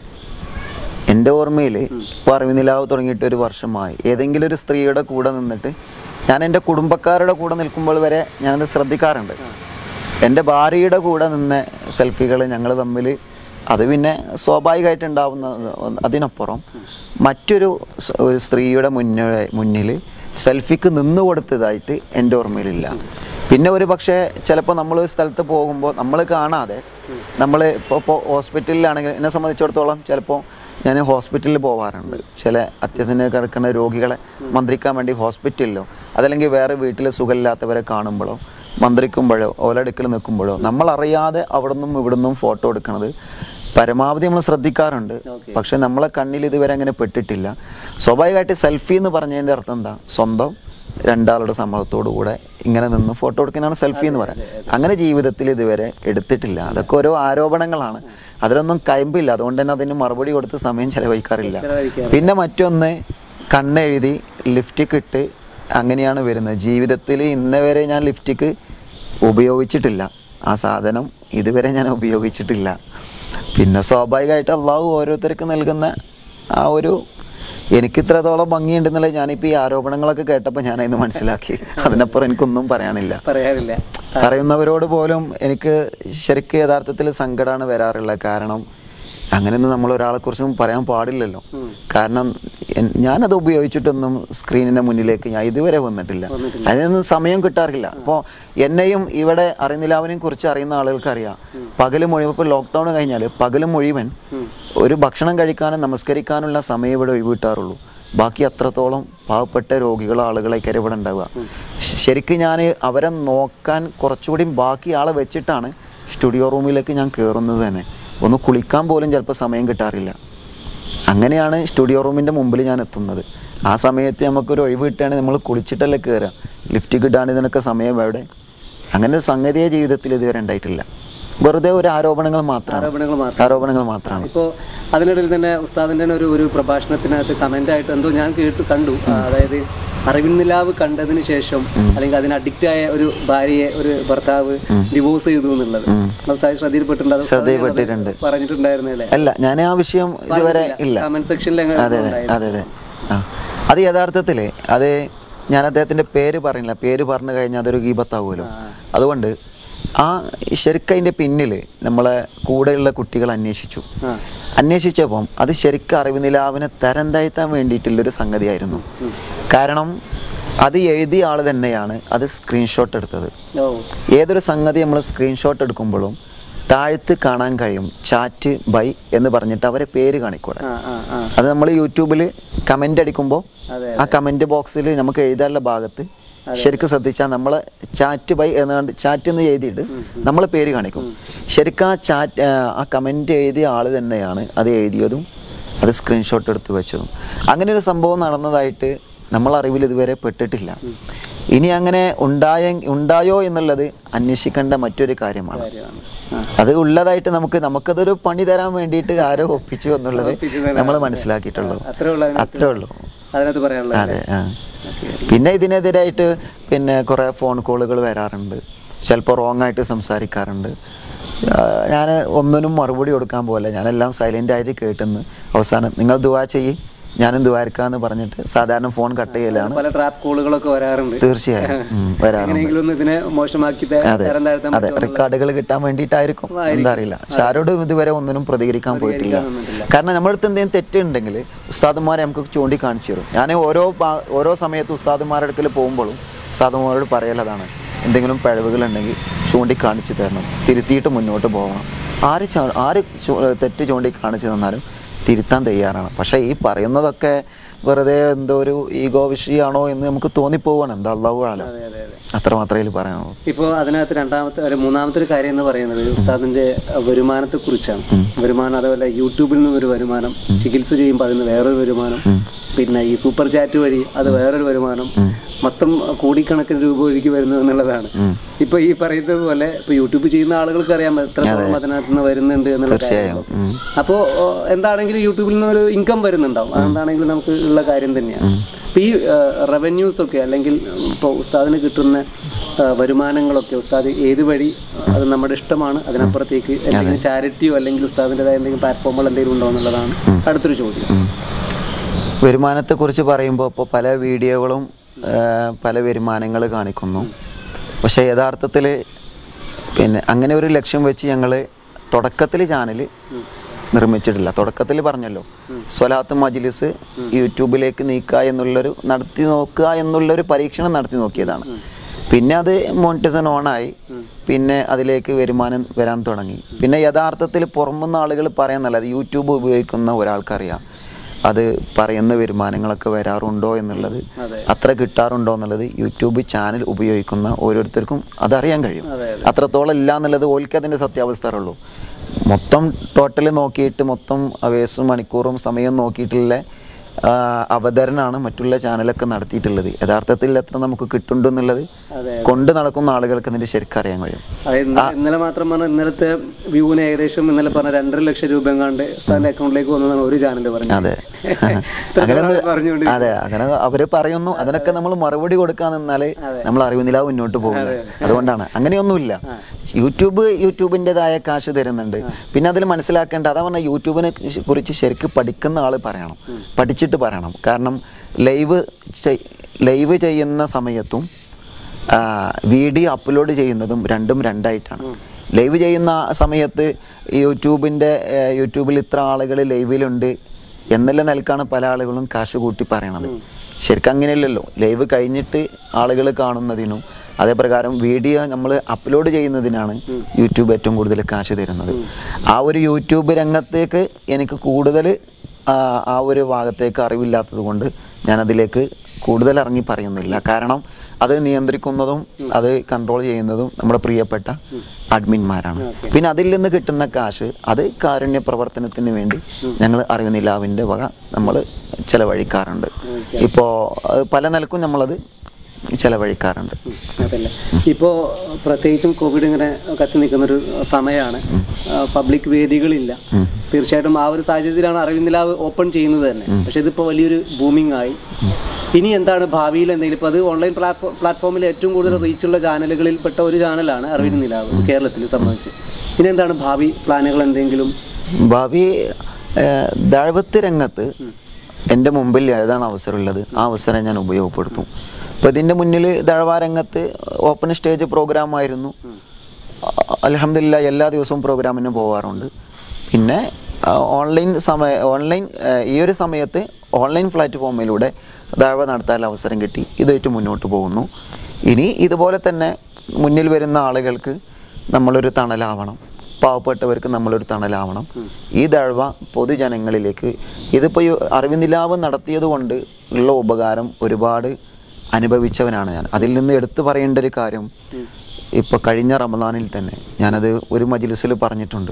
എൻ്റെ ഓർമ്മയിൽ ഇപ്പോൾ അറിവിനിലാവ് തുടങ്ങിയിട്ട് ഒരു വർഷമായി ഏതെങ്കിലും ഒരു സ്ത്രീയുടെ കൂടെ നിന്നിട്ട് ഞാൻ എൻ്റെ കുടുംബക്കാരുടെ കൂടെ നിൽക്കുമ്പോൾ വരെ ഞാനത് ശ്രദ്ധിക്കാറുണ്ട് എൻ്റെ ഭാര്യയുടെ കൂടെ നിന്ന സെൽഫികൾ ഞങ്ങൾ തമ്മിൽ അത് പിന്നെ സ്വാഭാവികമായിട്ട് ഉണ്ടാവുന്ന അതിനപ്പുറം മറ്റൊരു സ്- ഒരു സ്ത്രീയുടെ മുന്നിൽ മുന്നിൽ സെൽഫിക്ക് നിന്ന് കൊടുത്തതായിട്ട് എൻ്റെ ഓർമ്മയിലില്ല പിന്നെ ഒരു പക്ഷേ ചിലപ്പോൾ നമ്മൾ ഒരു സ്ഥലത്ത് പോകുമ്പോൾ നമ്മൾ കാണാതെ നമ്മൾ ഇപ്പോൾ ഇപ്പോൾ ഹോസ്പിറ്റലിലാണെങ്കിൽ എന്നെ സംബന്ധിച്ചിടത്തോളം ചിലപ്പോൾ ഞാൻ ഹോസ്പിറ്റലിൽ പോകാറുണ്ട് ചില അത്യാവശ്യം കിടക്കുന്ന രോഗികളെ മന്ത്രിക്കാൻ വേണ്ടി ഹോസ്പിറ്റലിലോ അതല്ലെങ്കിൽ വേറെ വീട്ടിൽ സുഖമില്ലാത്തവരെ കാണുമ്പോഴോ മന്ത്രിക്കുമ്പോഴോ ഓലടുക്കൽ നിൽക്കുമ്പോഴോ നമ്മൾ അറിയാതെ അവിടെ നിന്നും ഇവിടെ നിന്നും ഫോട്ടോ എടുക്കുന്നത് പരമാവധി നമ്മൾ ശ്രദ്ധിക്കാറുണ്ട് പക്ഷെ നമ്മളെ കണ്ണിൽ ഇതുവരെ അങ്ങനെ പെട്ടിട്ടില്ല സ്വാഭാവികമായിട്ട് സെൽഫി എന്ന് പറഞ്ഞതിൻ്റെ അർത്ഥം എന്താ സ്വന്തം രണ്ടാളുടെ സമ്മതത്തോടു കൂടെ ഇങ്ങനെ നിന്ന് ഫോട്ടോ എടുക്കാനാണ് സെൽഫി എന്ന് പറയാം അങ്ങനെ ജീവിതത്തിൽ ഇതുവരെ എടുത്തിട്ടില്ല അതൊക്കെ ഓരോ ആരോപണങ്ങളാണ് അതിലൊന്നും കയമ്പില്ല അതുകൊണ്ട് തന്നെ അതിന് മറുപടി കൊടുത്ത് സമയം ചെലവഴിക്കാറില്ല ചെലവഴിക്കാറില്ല. പിന്നെ മറ്റൊന്ന് കണ്ണെഴുതി ലിഫ്റ്റിക്ക് ഇട്ട് അങ്ങനെയാണ് വരുന്നത് ജീവിതത്തിൽ ഇന്ന് വരെ ഞാൻ ലിഫ്റ്റിക്ക് ഉപയോഗിച്ചിട്ടില്ല ആ സാധനം ഇതുവരെ ഞാൻ ഉപയോഗിച്ചിട്ടില്ല പിന്നെ സ്വാഭാവികമായിട്ട് അള്ളാഹു ഓരോരുത്തർക്ക് നൽകുന്ന ആ ഒരു എനിക്ക് ഇത്രത്തോളം ഭംഗിയുണ്ടെന്നുള്ളത് ഞാനിപ്പോൾ ഈ ആരോപണങ്ങളൊക്കെ കേട്ടപ്പോൾ ഞാൻ അതിന് മനസ്സിലാക്കി അതിനപ്പുറം എനിക്കൊന്നും പറയാനില്ല പറയാറില്ല പറയുന്നവരോട് പോലും എനിക്ക് ശരിക്കും യഥാർത്ഥത്തിൽ സങ്കടമാണ് വരാറുള്ളത് കാരണം അങ്ങനെയൊന്നും നമ്മൾ ഒരാളെ കുറിച്ചും പറയാൻ പാടില്ലല്ലോ കാരണം എൻ- ഞാനത് ഉപയോഗിച്ചിട്ടൊന്നും സ്ക്രീനിന്റെ മുന്നിലേക്ക് ഞാൻ ഇതുവരെ വന്നിട്ടില്ല അതിനൊന്നും സമയം കിട്ടാറില്ല അപ്പോൾ എന്നെയും ഇവിടെ അറിയുന്നില്ലാവനെയും കുറിച്ച് അറിയുന്ന ആളുകൾക്ക് അറിയാം പകല് മുഴുവൻ ഇപ്പോൾ ലോക്ക്ഡൗൺ കഴിഞ്ഞാൽ പകല് മുഴുവൻ ഒരു ഭക്ഷണം കഴിക്കാനും നമസ്കരിക്കാനുള്ള സമയം ഇവിടെ ഒഴിവിട്ടാറുള്ളൂ ബാക്കി അത്രത്തോളം പാവപ്പെട്ട രോഗികളോ ആളുകളൊക്കെ ഇവിടെ ഉണ്ടാവുക ശ- ശരിക്കും ഞാൻ അവരെ നോക്കാൻ കുറച്ചുകൂടി ബാക്കി ആളെ വെച്ചിട്ടാണ് സ്റ്റുഡിയോ റൂമിലേക്ക് ഞാൻ കയറുന്നത് തന്നെ ഒന്ന് കുളിക്കാൻ പോലും ചിലപ്പോൾ സമയം കിട്ടാറില്ല അങ്ങനെയാണ് സ്റ്റുഡിയോ റൂമിൻ്റെ മുമ്പിൽ ഞാൻ എത്തുന്നത് ആ സമയത്ത് നമുക്കൊരു ഒഴിവ് കിട്ടുകയാണെങ്കിൽ നമ്മൾ കുളിച്ചിട്ടല്ലേ കയറുക ലിഫ്റ്റ് കിട്ടാൻ ഇതിനൊക്കെ സമയം എവിടെ അങ്ങനെ ഒരു സംഗതിയെ ജീവിതത്തിൽ ഇതുവരെ ഉണ്ടായിട്ടില്ല വെറുതെ ഒരു ആരോപണങ്ങൾ മാത്രമാണ് ആരോപണങ്ങൾ മാത്രം ആരോപണങ്ങൾ മാത്രമാണ് ഇപ്പോൾ അതിനിടയിൽ തന്നെ ഉസ്താദിൻ്റെ തന്നെ ഒരു ഒരു പ്രഭാഷണത്തിനകത്ത് കമൻ്റ് ആയിട്ട് എന്തോ ഞാൻ കേട്ട് കണ്ടു ആ, അതായത് അറിവിൻ നിലാവ് കണ്ടതിന് ശേഷം അല്ലെങ്കിൽ അതിന് അഡിക്റ്റ് ആയ ഒരു ഭാര്യയെ ഒരു ഭർത്താവ് ഡിവോഴ്സ് ചെയ്തു എന്നുള്ളത് ഉസ്താദ് ശ്രദ്ധയിൽപ്പെട്ടിട്ടുണ്ട് അത് ശ്രദ്ധയിൽപ്പെട്ടിട്ടുണ്ട്. പറഞ്ഞിട്ടുണ്ടായിരുന്നല്ലേ അല്ല ഞാൻ ആ വിഷയം ഇതുവരെ ഇല്ല കമന്റ് സെക്ഷനിൽ അതെ അതെ അതെ അതെ ആ അത് യഥാർത്ഥത്തിൽ അത് ഞാൻ അദ്ദേഹത്തിൻ്റെ പേര് പറയില്ല പേര് പറഞ്ഞു കഴിഞ്ഞാൽ അതൊരു ഗീപത്താവുമല്ലോ അതുകൊണ്ട് ആ ശരിക്കും അതിൻ്റെ പിന്നിൽ നമ്മളെ കൂടെയുള്ള കുട്ടികൾ അന്വേഷിച്ചു ആ അന്വേഷിച്ചപ്പം അത് ശരിക്കും അറിവ് നിലാവിനെ തരം താഴ്ത്താൻ വേണ്ടിയിട്ടുള്ളൊരു സംഗതിയായിരുന്നു കാരണം അത് എഴുതിയ ആൾ തന്നെയാണ് അത് സ്ക്രീൻഷോട്ട് എടുത്തത് ഓ ഏതൊരു സംഗതി നമ്മൾ സ്ക്രീൻഷോട്ട് എടുക്കുമ്പോഴും താഴ്ത്ത് കാണാൻ കഴിയും ചാറ്റ് ബൈ എന്ന് പറഞ്ഞിട്ട് അവരെ പേര് കാണിക്കൂടെ ആ ആ ആ അത് നമ്മൾ യൂട്യൂബിൽ കമൻ്റ് അടിക്കുമ്പോൾ അതെ, ആ കമൻ്റ് ബോക്സിൽ നമുക്ക് എഴുതാനുള്ള ഭാഗത്ത് ശരിക്കും ശ്രദ്ധിച്ചാൽ നമ്മൾ ചാറ്റ് ബൈ എന്നാണ്ട് ചാറ്റ് എന്ന് എഴുതിയിട്ട് നമ്മൾ പേര് കാണിക്കും ശരിക്കും ആ ചാറ്റ് ആ കമൻ്റ് എഴുതിയ ആൾ തന്നെയാണ് അത് എഴുതിയതും അത് സ്ക്രീൻഷോട്ട് എടുത്ത് വെച്ചതും അങ്ങനെ ഒരു സംഭവം നടന്നതായിട്ട് നമ്മൾ അറിവിൽ ഇതുവരെ പെട്ടിട്ടില്ല ഇനി അങ്ങനെ ഉണ്ടായ ഉണ്ടായോ എന്നുള്ളത് അന്വേഷിക്കേണ്ട മറ്റൊരു കാര്യമാണ് കാര്യമാണ് ആ അത് ഉള്ളതായിട്ട് നമുക്ക് നമുക്കതൊരു പണി തരാൻ വേണ്ടിയിട്ട് ആരോ ഒപ്പിച്ചു എന്നുള്ളത് ഒപ്പിച്ചു തരാൻ. നമ്മൾ മനസ്സിലാക്കിയിട്ടുള്ളൂ അത്രേ ഉള്ളൂ അതിനകത്ത്. അത്രേ ഉള്ളൂ അതിനകത്ത് പറയാനുള്ളത് അതെ ആ പിന്നെ ഇതിനെതിരായിട്ട് പിന്നെ കുറേ ഫോൺ കോളുകൾ വരാറുണ്ട് ചിലപ്പോൾ റോങ് ആയിട്ട് സംസാരിക്കാറുണ്ട് ഞാൻ ഒന്നിനും മറുപടി കൊടുക്കാൻ പോലെ ഞാനെല്ലാം സൈലൻ്റ് ആയിട്ട് കേട്ടെന്ന് അവസാനം നിങ്ങൾ ദുവാ ചെയ്യ് ഞാനും ദുവാരിക്കാന്ന് പറഞ്ഞിട്ട് സാധാരണ ഫോൺ കട്ട് ചെയ്യലാണ് പല ട്രാപ്പ് കോളുകളൊക്കെ വരാറുണ്ട് തീർച്ചയായും ഉം, വരാറുണ്ട് എങ്ങനെയെങ്കിലും ഒന്ന് ഇതിനെ മോശമാക്കി ത- അതെ തരം താഴ്ത്താൻ അതെ റെക്കോർഡുകൾ കിട്ടാൻ വേണ്ടിയിട്ടായിരിക്കും എന്താ അറിയില്ല പക്ഷെ ആരോടും ഇതുവരെ ഒന്നിനും പ്രതികരിക്കാൻ പോയിട്ടില്ല കാരണം നമ്മുടെ അടുത്ത് എന്തെങ്കിലും തെറ്റുണ്ടെങ്കിൽ ഉസ്താദന്മാരെ നമുക്ക് ചൂണ്ടിക്കാണിച്ചു തരും ഞാൻ ഓരോ പാ- ഓരോ സമയത്ത് ഉസ്താദന്മാരുടെ അടുക്കൽ പോകുമ്പോഴും ഉസ്താദന്മാരോട് പറയലതാണ് എന്തെങ്കിലും പിഴവുകളുണ്ടെങ്കിൽ ചൂണ്ടിക്കാണിച്ചു തരണം തിരുത്തിയിട്ട് മുന്നോട്ട് പോകണം ആര് ചാ- ആര് ചൂ- തെറ്റ് ചൂണ്ടിക്കാണിച്ചു തന്നാലും തിരുത്താൻ തയ്യാറാണ് പക്ഷേ ഈ പറയുന്നതൊക്കെ വെറുതെ എന്തോ ഒരു ഈഗോ വിഷയമാണോ എന്ന് നമുക്ക് തോന്നിപ്പോവാണ് എന്താ അള്ളാഹു ആലം അതെ അതെ അതെ അത്ര മാത്രമേ ഇതിൽ പറയാനുള്ളൂ ഇപ്പോൾ അതിനകത്ത് രണ്ടാമത്തെ ഒരു മൂന്നാമത്തെ ഒരു കാര്യം എന്ന് പറയുന്നത് ഉസ്താദിന്റെ വരുമാനത്തെ കുറിച്ചാണ് വരുമാനം അതുപോലെ യൂട്യൂബിൽ നിന്നും ഒരു വരുമാനം ചികിത്സ ചെയ്യുമ്പോൾ അതിന് വേറൊരു വരുമാനം പിന്നെ ഈ സൂപ്പർ ചാറ്റ് വഴി അത് വേറൊരു വരുമാനം മൊത്തം കോടിക്കണക്കിന് രൂപ ഒഴുകി വരുന്നു എന്നുള്ളതാണ് ഇപ്പൊ ഈ പറയുന്നത് പോലെ ഇപ്പൊ യൂട്യൂബ് ചെയ്യുന്ന ആളുകൾക്ക് അറിയാം എത്രത്തോളം അതിനകത്ത് നിന്ന് വരുന്നുണ്ട് എന്നുള്ള കാര്യം ഉം. അപ്പോൾ എന്താണെങ്കിലും യൂട്യൂബിൽ നിന്ന് ഒരു ഇൻകം വരുന്നുണ്ടാവും അതെന്താണെങ്കിലും നമുക്ക് ഉള്ള കാര്യം തന്നെയാണ് അപ്പോൾ ഈ റവന്യൂസ് ഒക്കെ അല്ലെങ്കിൽ ഇപ്പോൾ ഉസ്താദിന് കിട്ടുന്ന ആ, വരുമാനങ്ങളൊക്കെ ഉസ്താദ് ഏത് വഴി അത് നമ്മുടെ ഇഷ്ടമാണ് അതിനപ്പുറത്തേക്ക് എന്തെങ്കിലും ചാരിറ്റിയോ അല്ലെങ്കിൽ ഉസ്താദിൻ്റെതായ എന്തെങ്കിലും പ്ലാറ്റ്ഫോമുകൾ എന്തെങ്കിലും ഉണ്ടോ എന്നുള്ളതാണ് അടുത്തൊരു ചോദ്യം വരുമാനത്തെക്കുറിച്ച് പറയുമ്പോൾ ഇപ്പോൾ പല വീഡിയോകളും ആ, പല വരുമാനങ്ങൾ കാണിക്കുന്നു പക്ഷേ യഥാർത്ഥത്തിൽ പിന്നെ അങ്ങനെ ഒരു ലക്ഷ്യം വെച്ച് ഞങ്ങൾ തുടക്കത്തിൽ ചാനൽ നിർമ്മിച്ചിട്ടില്ല തുടക്കത്തിൽ പറഞ്ഞല്ലോ സ്വലാത്ത് മജ്ലിസ് യൂട്യൂബിലേക്ക് നീക്കുക എന്നുള്ളൊരു നടത്തി നോക്കുക എന്നുള്ളൊരു പരീക്ഷണം നടത്തി നോക്കിയതാണ് പിന്നെ അത് മോണിറ്റൈസൺ ഓണായി പിന്നെ അതിലേക്ക് വരുമാനം വരാൻ തുടങ്ങി പിന്നെ യഥാർത്ഥത്തിൽ പുറമുന്ന ആളുകൾ പറയാന്നല്ല അത് യൂട്യൂബ് ഉപയോഗിക്കുന്ന ഒരാൾക്കറിയാം അത് പറയുന്ന വരുമാനങ്ങളൊക്കെ വരാറുണ്ടോ എന്നുള്ളത് അതെ. അത്ര കിട്ടാറുണ്ടോ എന്നുള്ളത് യൂട്യൂബ് ചാനൽ ഉപയോഗിക്കുന്ന ഓരോരുത്തർക്കും അതറിയാൻ കഴിയും അതെ, അത്രത്തോളം ഇല്ല എന്നുള്ളത് ഓൽക്ക് അതിൻ്റെ സത്യാവസ്ഥ അറിയുള്ളൂ മൊത്തം ടോട്ടൽ നോക്കിയിട്ട് മൊത്തം അവേഴ്സും മണിക്കൂറും സമയം നോക്കിയിട്ടുള്ള ആ, അവതരണമാണ് മറ്റുള്ള ചാനലൊക്കെ നടത്തിയിട്ടുള്ളത് യഥാർത്ഥത്തിൽ എത്ര നമുക്ക് കിട്ടുന്നുണ്ടെന്നുള്ളത് കൊണ്ട് നടക്കുന്ന ആളുകൾക്ക് അതിന്റെ ശരിക്കും അറിയാൻ കഴിയും അത് ഇന്ന- ഇന്നലെ മാത്രം പറഞ്ഞ ഇന്നലത്തെ വ്യൂവിന് ഏകദേശം ഇന്നലെ പറഞ്ഞ രണ്ടര ലക്ഷം രൂപ എങ്ങാണ്ട് ഉസ്താദിന്റെ അക്കൗണ്ടിലേക്ക് വന്നതാണ് ഒരു ചാനൽ പറഞ്ഞത് അതെ ഇത്ര അങ്ങനെ നാള് പറഞ്ഞുകൊണ്ട് അതെ അങ്ങനെ അവര് പറയുന്നു അതിനൊക്കെ നമ്മൾ മറുപടി കൊടുക്കാൻ നിന്നാല് നമ്മൾ അറിവുന്നില്ല മുന്നോട്ട് പോകില്ല അതുകൊണ്ടാണ് അങ്ങനെയൊന്നുമില്ല യൂട്യൂബ് യൂട്യൂബിൻ്റെതായ കാശ് തരുന്നുണ്ട് പിന്നെ അതിൽ മനസ്സിലാക്കേണ്ട അതാ പറഞ്ഞ യൂട്യൂബിനെ കുറിച്ച് ശരിക്കും പഠിക്കുന്ന ആള് പറയണം പഠിച്ചിട്ട് പറയണം കാരണം ലൈവ് ലൈവ് ചെയ്യുന്ന സമയത്തും ആ, വീഡിയോ അപ്ലോഡ് ചെയ്യുന്നതും രണ്ടും രണ്ടായിട്ടാണ് ലൈവ് ചെയ്യുന്ന സമയത്ത് ഈ യൂട്യൂബിൻ്റെ ഏ, യൂട്യൂബിൽ ഇത്ര ആളുകൾ ലൈവിലുണ്ട് എന്നുള്ള നിലക്കാണ് പല ആളുകളും കാശ് കൂട്ടി പറയണത് ശരിക്കും അങ്ങനെയല്ലല്ലോ ലൈവ് കഴിഞ്ഞിട്ട് ആളുകൾ കാണുന്നതിനും അതേപ്രകാരം വീഡിയോ നമ്മൾ അപ്ലോഡ് ചെയ്യുന്നതിനാണ് യൂട്യൂബ് ഏറ്റവും കൂടുതൽ കാശ് തരുന്നത് ആ ഒരു യൂട്യൂബ് രംഗത്തേക്ക് എനിക്ക് കൂടുതൽ ആ ആ ഒരു ഭാഗത്തേക്ക് അറിവില്ലാത്തത് കൊണ്ട് ഞാനതിലേക്ക് കൂടുതൽ ഇറങ്ങി പറയുന്നില്ല കാരണം അത് നിയന്ത്രിക്കുന്നതും അത് കൺട്രോൾ ചെയ്യുന്നതും നമ്മുടെ പ്രിയപ്പെട്ട അഡ്മിന്മാരാണ് പിന്നെ അതിൽ നിന്ന് കിട്ടുന്ന കാശ് അത് കാരുണ്യ പ്രവർത്തനത്തിന് വേണ്ടി ഞങ്ങൾ അറിവുനിലാവിൻ്റെ വക നമ്മൾ ചെലവഴിക്കാറുണ്ട് ഇപ്പോൾ പല നിലക്കും നമ്മളത് ചെലവഴിക്കാറുണ്ട് അതല്ലേ ഇപ്പോ പ്രത്യേകിച്ചും കോവിഡ് ഇങ്ങനെ കത്തി നിൽക്കുന്ന ഒരു സമയമാണ് പബ്ലിക് വേദികളില്ല തീർച്ചയായിട്ടും ആ ഒരു സാഹചര്യത്തിലാണ് അറിവിന്ദിലാവ് ഓപ്പൺ ചെയ്യുന്നത് തന്നെ പക്ഷെ ഇതിപ്പോ വലിയൊരു ബൂമിംഗ് ആയി ഇനി എന്താണ് ഭാവിയിൽ എന്തെങ്കിലും ഇപ്പൊ അത് ഓൺലൈൻ പ്ലാറ്റ്ഫോം പ്ലാറ്റ്ഫോമിൽ ഏറ്റവും കൂടുതൽ റീച്ചുള്ള ചാനലുകളിൽ പെട്ട ഒരു ചാനലാണ് അറിവിൻ നിലാവ് കേരളത്തിൽ സംബന്ധിച്ച് ഇനി എന്താണ് ഭാവി പ്ലാനുകൾ എന്തെങ്കിലും ഭാവി ഏഹ്, ദഴവത്ത് രംഗത്ത് എൻ്റെ മുമ്പിൽ ഏതാണ് അവസരമുള്ളത് ആ അവസരം ഞാൻ ഉപയോഗപ്പെടുത്തും അപ്പോൾ ഇതിൻ്റെ മുന്നിൽ ദഴവ രംഗത്ത് ഓപ്പൺ സ്റ്റേജ് പ്രോഗ്രാം ആയിരുന്നു അലഹമില്ല എല്ലാ ദിവസവും പ്രോഗ്രാമിന് പോകാറുണ്ട് പിന്നെ ആ, ഓൺലൈൻ സമയ ഓൺലൈൻ ആ, ഈ ഒരു സമയത്ത് ഓൺലൈൻ പ്ലാറ്റ്ഫോമിലൂടെ ദഴവ നടത്താൻ അവസരം കിട്ടി ഇതായിട്ട് മുന്നോട്ട് പോകുന്നു ഇനി ഇതുപോലെ തന്നെ മുന്നിൽ വരുന്ന ആളുകൾക്ക് നമ്മളൊരു തണലാവണം പാവപ്പെട്ടവർക്ക് നമ്മളൊരു തണലാവണം ഈ ദഴവ പൊതുജനങ്ങളിലേക്ക് ഇതിപ്പോൾ ഈ അറിവിനിലാവ് നടത്തിയത് കൊണ്ട് ഉള്ള ഉപകാരം ഒരുപാട് അനുഭവിച്ചവനാണ് ഞാൻ അതിൽ നിന്ന് എടുത്തു പറയേണ്ട ഒരു കാര്യം ഇപ്പോൾ കഴിഞ്ഞ റമദാനിൽ തന്നെ ഞാനത് ഒരു മജിലിസിൽ പറഞ്ഞിട്ടുണ്ട്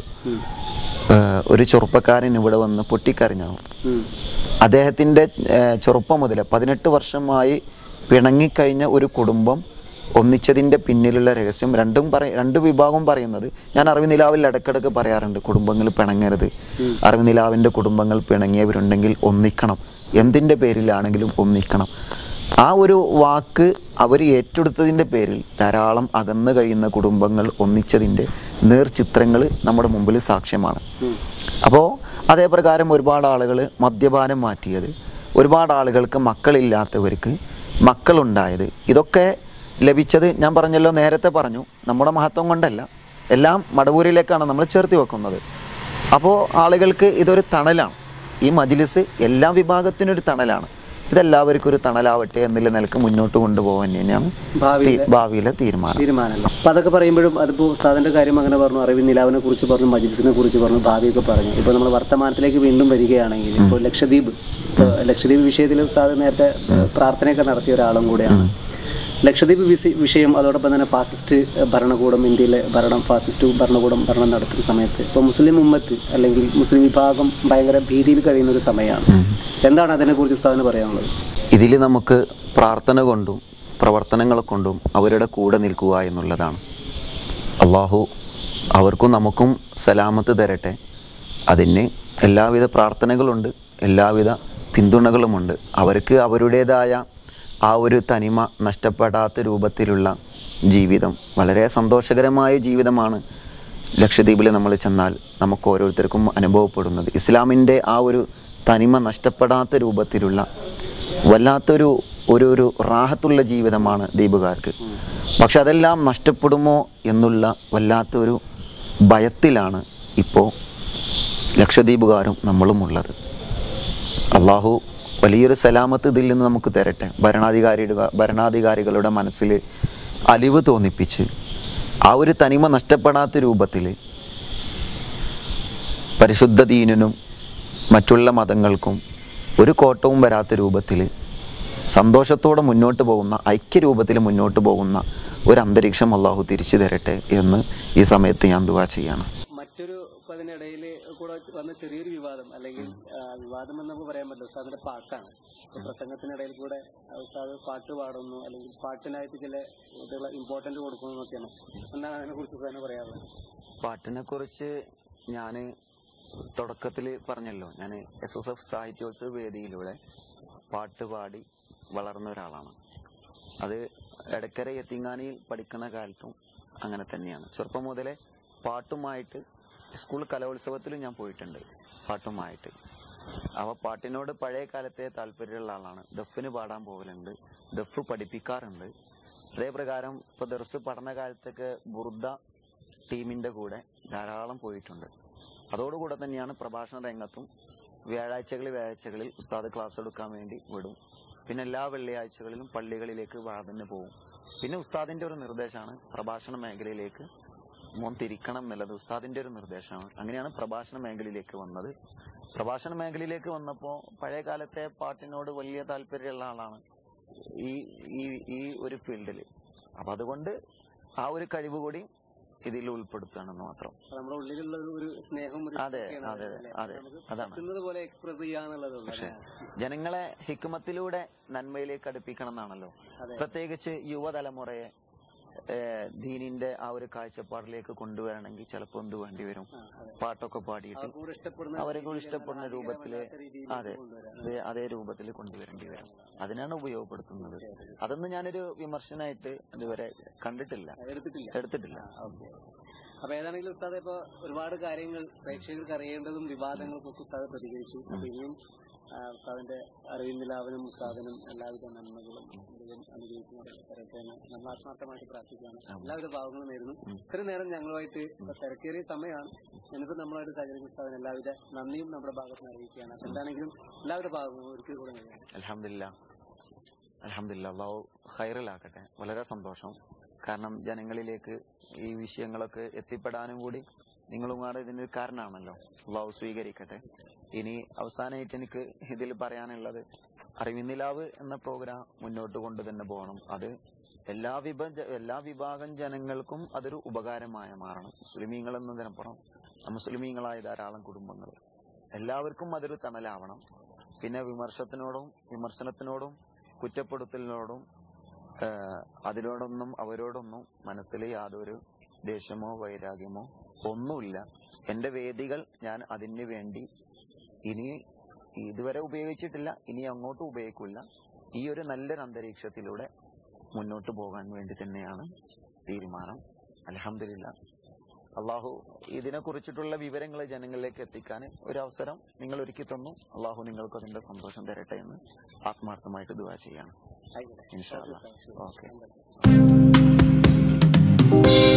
ഏഹ് ഒരു ചെറുപ്പക്കാരൻ ഇവിടെ വന്ന് പൊട്ടിക്കരഞ്ഞാവും അദ്ദേഹത്തിൻ്റെ ഏഹ് ചെറുപ്പം മുതൽ പതിനെട്ട് വർഷമായി പിണങ്ങിക്കഴിഞ്ഞ ഒരു കുടുംബം ഒന്നിച്ചതിൻ്റെ പിന്നിലുള്ള രഹസ്യം രണ്ടും പറ രണ്ട് വിഭാഗം പറയുന്നത് ഞാൻ അറിവുനിലാവിൽ ഇടക്കിടക്ക് പറയാറുണ്ട് കുടുംബങ്ങൾ പിണങ്ങരുത് അറിവുനിലാവിൻ്റെ കുടുംബങ്ങൾ പിണങ്ങിയവരുണ്ടെങ്കിൽ ഒന്നിക്കണം എന്തിൻ്റെ പേരിലാണെങ്കിലും ഒന്നിക്കണം ആ ഒരു വാക്ക് അവർ ഏറ്റെടുത്തതിൻ്റെ പേരിൽ ധാരാളം അകന്നു കഴിയുന്ന കുടുംബങ്ങൾ ഒന്നിച്ചതിൻ്റെ നേർചിത്രങ്ങൾ നമ്മുടെ മുമ്പിൽ സാക്ഷ്യമാണ് അപ്പോൾ അതേപ്രകാരം ഒരുപാട് ആളുകൾ മദ്യപാനം മാറ്റിയത് ഒരുപാട് ആളുകൾക്ക് മക്കളില്ലാത്തവർക്ക് മക്കളുണ്ടായത് ഇതൊക്കെ ലഭിച്ചത് ഞാൻ പറഞ്ഞല്ലോ നേരത്തെ പറഞ്ഞു നമ്മുടെ മഹത്വം കൊണ്ടല്ല എല്ലാം മടവൂരിലേക്കാണ് നമ്മൾ ചേർത്തി വെക്കുന്നത് അപ്പോൾ ആളുകൾക്ക് ഇതൊരു തണലാണ് ഈ മജിലിസ് എല്ലാ വിഭാഗത്തിനും ഒരു തണലാണ് ഇതെല്ലാവർക്കും ഒരു തണലാവട്ടെ എന്നുള്ള നിലക്ക് മുന്നോട്ട് കൊണ്ടുപോകാൻ തന്നെയാണ് ഭാവിയിലെ- തീ- ഭാവിയിലെ തീരുമാനം തീരുമാനമല്ല അപ്പൊ അതൊക്കെ പറയുമ്പോഴും അതിപ്പോ ഉസ്താദിന്റെ കാര്യം അങ്ങനെ പറഞ്ഞു അറിവിൻ നിലാവിനെ കുറിച്ച് പറഞ്ഞു മജിലിസിനെ കുറിച്ച് പറഞ്ഞു ഭാവിയൊക്കെ പറഞ്ഞു ഇപ്പൊ നമ്മൾ വർത്തമാനത്തിലേക്ക് വീണ്ടും വരികയാണെങ്കിൽ ഇപ്പോൾ ലക്ഷദ്വീപ് ഇപ്പൊ ലക്ഷദ്വീപ് വിഷയത്തിൽ ഉസ്താദ് നേരത്തെ ഏഹ്, പ്രാർത്ഥനയൊക്കെ നടത്തിയ ഒരാളും കൂടെയാണ് ലക്ഷദ്വീപ് വിസി- വിഷയം അതോടൊപ്പം തന്നെ ഫാസിസ്റ്റ് ഭരണകൂടം ഇന്ത്യയിലെ ഭരണം ഫാസിസ്റ്റ് ഭരണകൂടം ഭരണം നടത്തുന്ന സമയത്ത് ഇപ്പോൾ മുസ്ലിം ഉമ്മത്ത് അല്ലെങ്കിൽ മുസ്ലിം വിഭാഗം ഭയങ്കര ഭീതിയിൽ കഴിയുന്ന ഒരു സമയമാണ് എന്താണ് അതിനെക്കുറിച്ച് ഉസ്താദിന് പറയാനുള്ളത് ഇതിൽ നമുക്ക് പ്രാർത്ഥന കൊണ്ടും പ്രവർത്തനങ്ങൾ കൊണ്ടും അവരുടെ കൂടെ നിൽക്കുക എന്നുള്ളതാണ് അള്ളാഹു അവർക്കും നമുക്കും സലാമത്ത് തരട്ടെ അതിന് എല്ലാവിധ പ്രാർത്ഥനകളുണ്ട് എല്ലാവിധ പിന്തുണകളുമുണ്ട് അവർക്ക് അവരുടേതായ ആ ഒരു തനിമ നഷ്ടപ്പെടാത്ത രൂപത്തിലുള്ള ജീവിതം വളരെ സന്തോഷകരമായ ജീവിതമാണ് ലക്ഷദ്വീപിൽ നമ്മൾ ചെന്നാൽ നമുക്ക് ഓരോരുത്തർക്കും അനുഭവപ്പെടുന്നത് ഇസ്ലാമിൻ്റെ ആ ഒരു തനിമ നഷ്ടപ്പെടാത്ത രൂപത്തിലുള്ള വല്ലാത്തൊരു ഒരു ഒരു റാഹത്തുള്ള ജീവിതമാണ് ദ്വീപുകാർക്ക് പക്ഷെ അതെല്ലാം നഷ്ടപ്പെടുമോ എന്നുള്ള വല്ലാത്തൊരു ഭയത്തിലാണ് ഇപ്പോൾ ലക്ഷദ്വീപുകാരും നമ്മളും ഉള്ളത് അള്ളാഹു വലിയൊരു സലാമത്ത് ഇതിൽ നിന്ന് നമുക്ക് തരട്ടെ ഭരണാധികാരിയുടെ ഭരണാധികാരികളുടെ മനസ്സിൽ അലിവ് തോന്നിപ്പിച്ച് ആ ഒരു തനിമ നഷ്ടപ്പെടാത്ത രൂപത്തിൽ പരിശുദ്ധ ദീനിനും മറ്റുള്ള മതങ്ങൾക്കും ഒരു കോട്ടവും വരാത്ത രൂപത്തിൽ സന്തോഷത്തോടെ മുന്നോട്ട് പോകുന്ന ഐക്യരൂപത്തിൽ മുന്നോട്ട് പോകുന്ന ഒരു അന്തരീക്ഷം അള്ളാഹു തിരിച്ചു തരട്ടെ എന്ന് ഈ സമയത്ത് ഞാൻ ദുവാ ചെയ്യാണ് മറ്റൊരു ഇപ്പൊ അതിനിടയിൽ കൂടെ വന്ന ചെറിയൊരു വിവാദം അല്ലെങ്കിൽ ആ, വിവാദം എന്ന് നമുക്ക് പറയാൻ പറ്റില്ല ഉസ്താദിന്റെ പാട്ടാണ് ഇപ്പൊ പ്രസംഗത്തിനിടയിൽ കൂടെ ആ, ഉസ്താദ് പാട്ട് പാടുന്നു അല്ലെങ്കിൽ പാട്ടിനായിട്ട് ചില ഇതുള്ള ഇമ്പോർട്ടന്റ് കൊടുക്കുന്നു എന്നൊക്കെയാണ് എന്താണ് അതിനെ കുറിച്ച് തന്നെ പറയാനുള്ളത് പാട്ടിനെ കുറിച്ച് ഞാൻ തുടക്കത്തിൽ പറഞ്ഞല്ലോ ഞാൻ എസ് എസ് എഫ് സാഹിത്യോത്സവ വേദിയിലൂടെ പാട്ട് പാടി വളർന്ന ഒരാളാണ് അത് എടക്കര യത്തിങ്ങാനിയിൽ പഠിക്കുന്ന കാലത്തും അങ്ങനെ തന്നെയാണ് ചെറുപ്പം മുതലേ പാട്ടുമായിട്ട് സ്കൂൾ കലോത്സവത്തിലും ഞാൻ പോയിട്ടുണ്ട് പാട്ടുമായിട്ട് അവ പാട്ടിനോട് പഴയ കാലത്തെ താല്പര്യമുള്ള ആളാണ് ദഫിന് പാടാൻ പോകലുണ്ട് ദഫ് പഠിപ്പിക്കാറുണ്ട് അതേ പ്രകാരം ഇപ്പൊ ദർസ് പഠനകാലത്തൊക്കെ ബുർദ ടീമിന്റെ കൂടെ ധാരാളം പോയിട്ടുണ്ട് അതോടുകൂടെ തന്നെയാണ് പ്രഭാഷണ രംഗത്തും വ്യാഴാഴ്ചകളിൽ വ്യാഴാഴ്ചകളിൽ ഉസ്താദ് ക്ലാസ് എടുക്കാൻ വേണ്ടി വിടും പിന്നെ എല്ലാ വെള്ളിയാഴ്ചകളിലും പള്ളികളിലേക്ക് വാതിന് പോകും പിന്നെ ഉസ്താദിന്റെ ഒരു നിർദ്ദേശമാണ് പ്രഭാഷണ മേഖലയിലേക്ക് മോൻ തിരിക്കണം എന്നുള്ളത് ഉസ്താദിന്റെ ഒരു നിർദ്ദേശമാണ് അങ്ങനെയാണ് പ്രഭാഷണ മേഖലയിലേക്ക് വന്നത് പ്രഭാഷണ മേഖലയിലേക്ക് വന്നപ്പോൾ പഴയ കാലത്തെ പാട്ടിനോട് വലിയ താല്പര്യമുള്ള ആളാണ് ഈ ഈ ഈ ഒരു ഫീൽഡിൽ അപ്പൊ അതുകൊണ്ട് ആ ഒരു കഴിവ് കൂടി ഇതിൽ ഉൾപ്പെടുത്തുകയാണെന്ന് മാത്രം അപ്പൊ നമ്മുടെ ഉള്ളിലുള്ള ഒരു- ഒരു സ്നേഹം ഒരു അതെ ഇതൊക്കെയാണ് അതെ അല്ലേ? അതെ നമുക്ക് അതാണ് പറ്റുന്നത് പോലെ എക്സ്പ്രസ് ചെയ്യാന്നുള്ളതുള്ളൂ പക്ഷെ ജനങ്ങളെ ഹിക്മത്തിലൂടെ നന്മയിലേക്ക് അടുപ്പിക്കണം എന്നാണല്ലോ അതെ. പ്രത്യേകിച്ച് യുവതലമുറയെ ഏഹ്, ദീനിന്റെ ആ ഒരു കാഴ്ചപ്പാടിലേക്ക് കൊണ്ടുവരണമെങ്കിൽ ചിലപ്പോൾ എന്ത് വേണ്ടി വരും ആ, അതെ. പാട്ടൊക്കെ പാടിയിട്ട് അവർക്ക് കൂടെ ഇഷ്ടപ്പെടുന്ന അവരെ കൂടെ രീതിയിൽ ഇഷ്ടപ്പെടുന്ന നല്ല രൂപത്തില് ആധികാരികമല്ലാത്ത രീതിയിലേക്ക് അതെ കൊണ്ടുവരാം. അതേ അതേ രൂപത്തിൽ കൊണ്ടുവരേണ്ടി വരും അതിനാണ് ഉപയോഗപ്പെടുത്തുന്നത് അതൊന്നും ഞാനൊരു വിമർശനമായിട്ട് ഇതുവരെ കണ്ടിട്ടില്ല എടുത്തിട്ടില്ല എടുത്തിട്ടില്ല ഓക്കെ അപ്പൊ ഏതാണെങ്കിലും ഉസ്താദ് ഇപ്പൊ ഒരുപാട് കാര്യങ്ങൾ പ്രേക്ഷകർക്ക് അറിയേണ്ടതും വിവാദങ്ങൾക്കൊക്കെ ഉസ്താദ് പ്രതികരിച്ചു അപ്പൊ ഇനിയും ആ, ഉസ്താദിന്റെ അറിവിന്ദിലാവനും ഉസ്താദിനും എല്ലാവിധ നന്മകളും ഇതിലും അനുഗ്രഹിച്ചു തരട്ടെ എന്ന് നമ്മൾ ആത്മാർത്ഥമായിട്ട് പ്രാർത്ഥിക്കുകയാണ് എല്ലാവിധ ഭാവങ്ങളും നേരുന്നു ഇത്രയും നേരം ഞങ്ങളുമായിട്ട് ഇപ്പൊ തിരക്കേറിയ സമയമാണ് എന്നിട്ട് നമ്മളായിട്ട് സഹകരിക്കുന്ന ഉസ്താദിന് എല്ലാവിധ നന്ദിയും നമ്മുടെ ഭാഗത്ത് നിന്ന് അറിയിക്കുകയാണ് അപ്പൊ എന്താണെങ്കിലും എല്ലാവിധ ഭാഗങ്ങളും ഒരിക്കൽ കൂടെ നേരുന്നു അലഹമില്ല അലഹമില്ല അള്ളാഹു ഹൈറിലാക്കട്ടെ വളരെ സന്തോഷം കാരണം ജനങ്ങളിലേക്ക് ഈ വിഷയങ്ങളൊക്കെ എത്തിപ്പെടാനും കൂടി നിങ്ങളും കൂടെ ഇതിന് കാരണമാണല്ലോ അള്ളാഹു സ്വീകരിക്കട്ടെ ഇനി അവസാനമായിട്ട് എനിക്ക് ഇതിൽ പറയാനുള്ളത് അറിവിന്നിലാവ് എന്ന പ്രോഗ്രാം മുന്നോട്ട് കൊണ്ട് തന്നെ പോകണം അത് എല്ലാ വിഭജ എല്ലാ വിഭാഗം ജനങ്ങൾക്കും അതൊരു ഉപകാരമായ മാറണം മുസ്ലിമീങ്ങൾ എന്നതിനപ്പുറം മുസ്ലിമീങ്ങളായ ധാരാളം കുടുംബങ്ങൾ എല്ലാവർക്കും അതൊരു തണലാവണം പിന്നെ വിമർശത്തിനോടും വിമർശനത്തിനോടും കുറ്റപ്പെടുത്തലിനോടും ഏഹ്, അതിനോടൊന്നും അവരോടൊന്നും മനസ്സിൽ യാതൊരു ദേഷ്യമോ വൈരാഗ്യമോ ഒന്നുമില്ല എന്റെ വേദികൾ ഞാൻ അതിന് വേണ്ടി ഇനി ഇതുവരെ ഉപയോഗിച്ചിട്ടില്ല ഇനി അങ്ങോട്ടും ഉപയോഗിക്കില്ല ഈ ഒരു നല്ലൊരു അന്തരീക്ഷത്തിലൂടെ മുന്നോട്ട് പോകാൻ വേണ്ടി തന്നെയാണ് തീരുമാനം അലഹമില്ല അള്ളാഹു ഇതിനെ കുറിച്ചിട്ടുള്ള വിവരങ്ങൾ ജനങ്ങളിലേക്ക് എത്തിക്കാൻ ഒരു അവസരം നിങ്ങൾ ഒരുക്കി തന്നു അള്ളാഹു നിങ്ങൾക്ക് അതിന്റെ സന്തോഷം തരട്ടെ എന്ന് ആത്മാർത്ഥമായിട്ട് ദുവാ ചെയ്യാണ് ആയിക്കോട്ടെ ഇൻഷാല്ല ഓക്കെ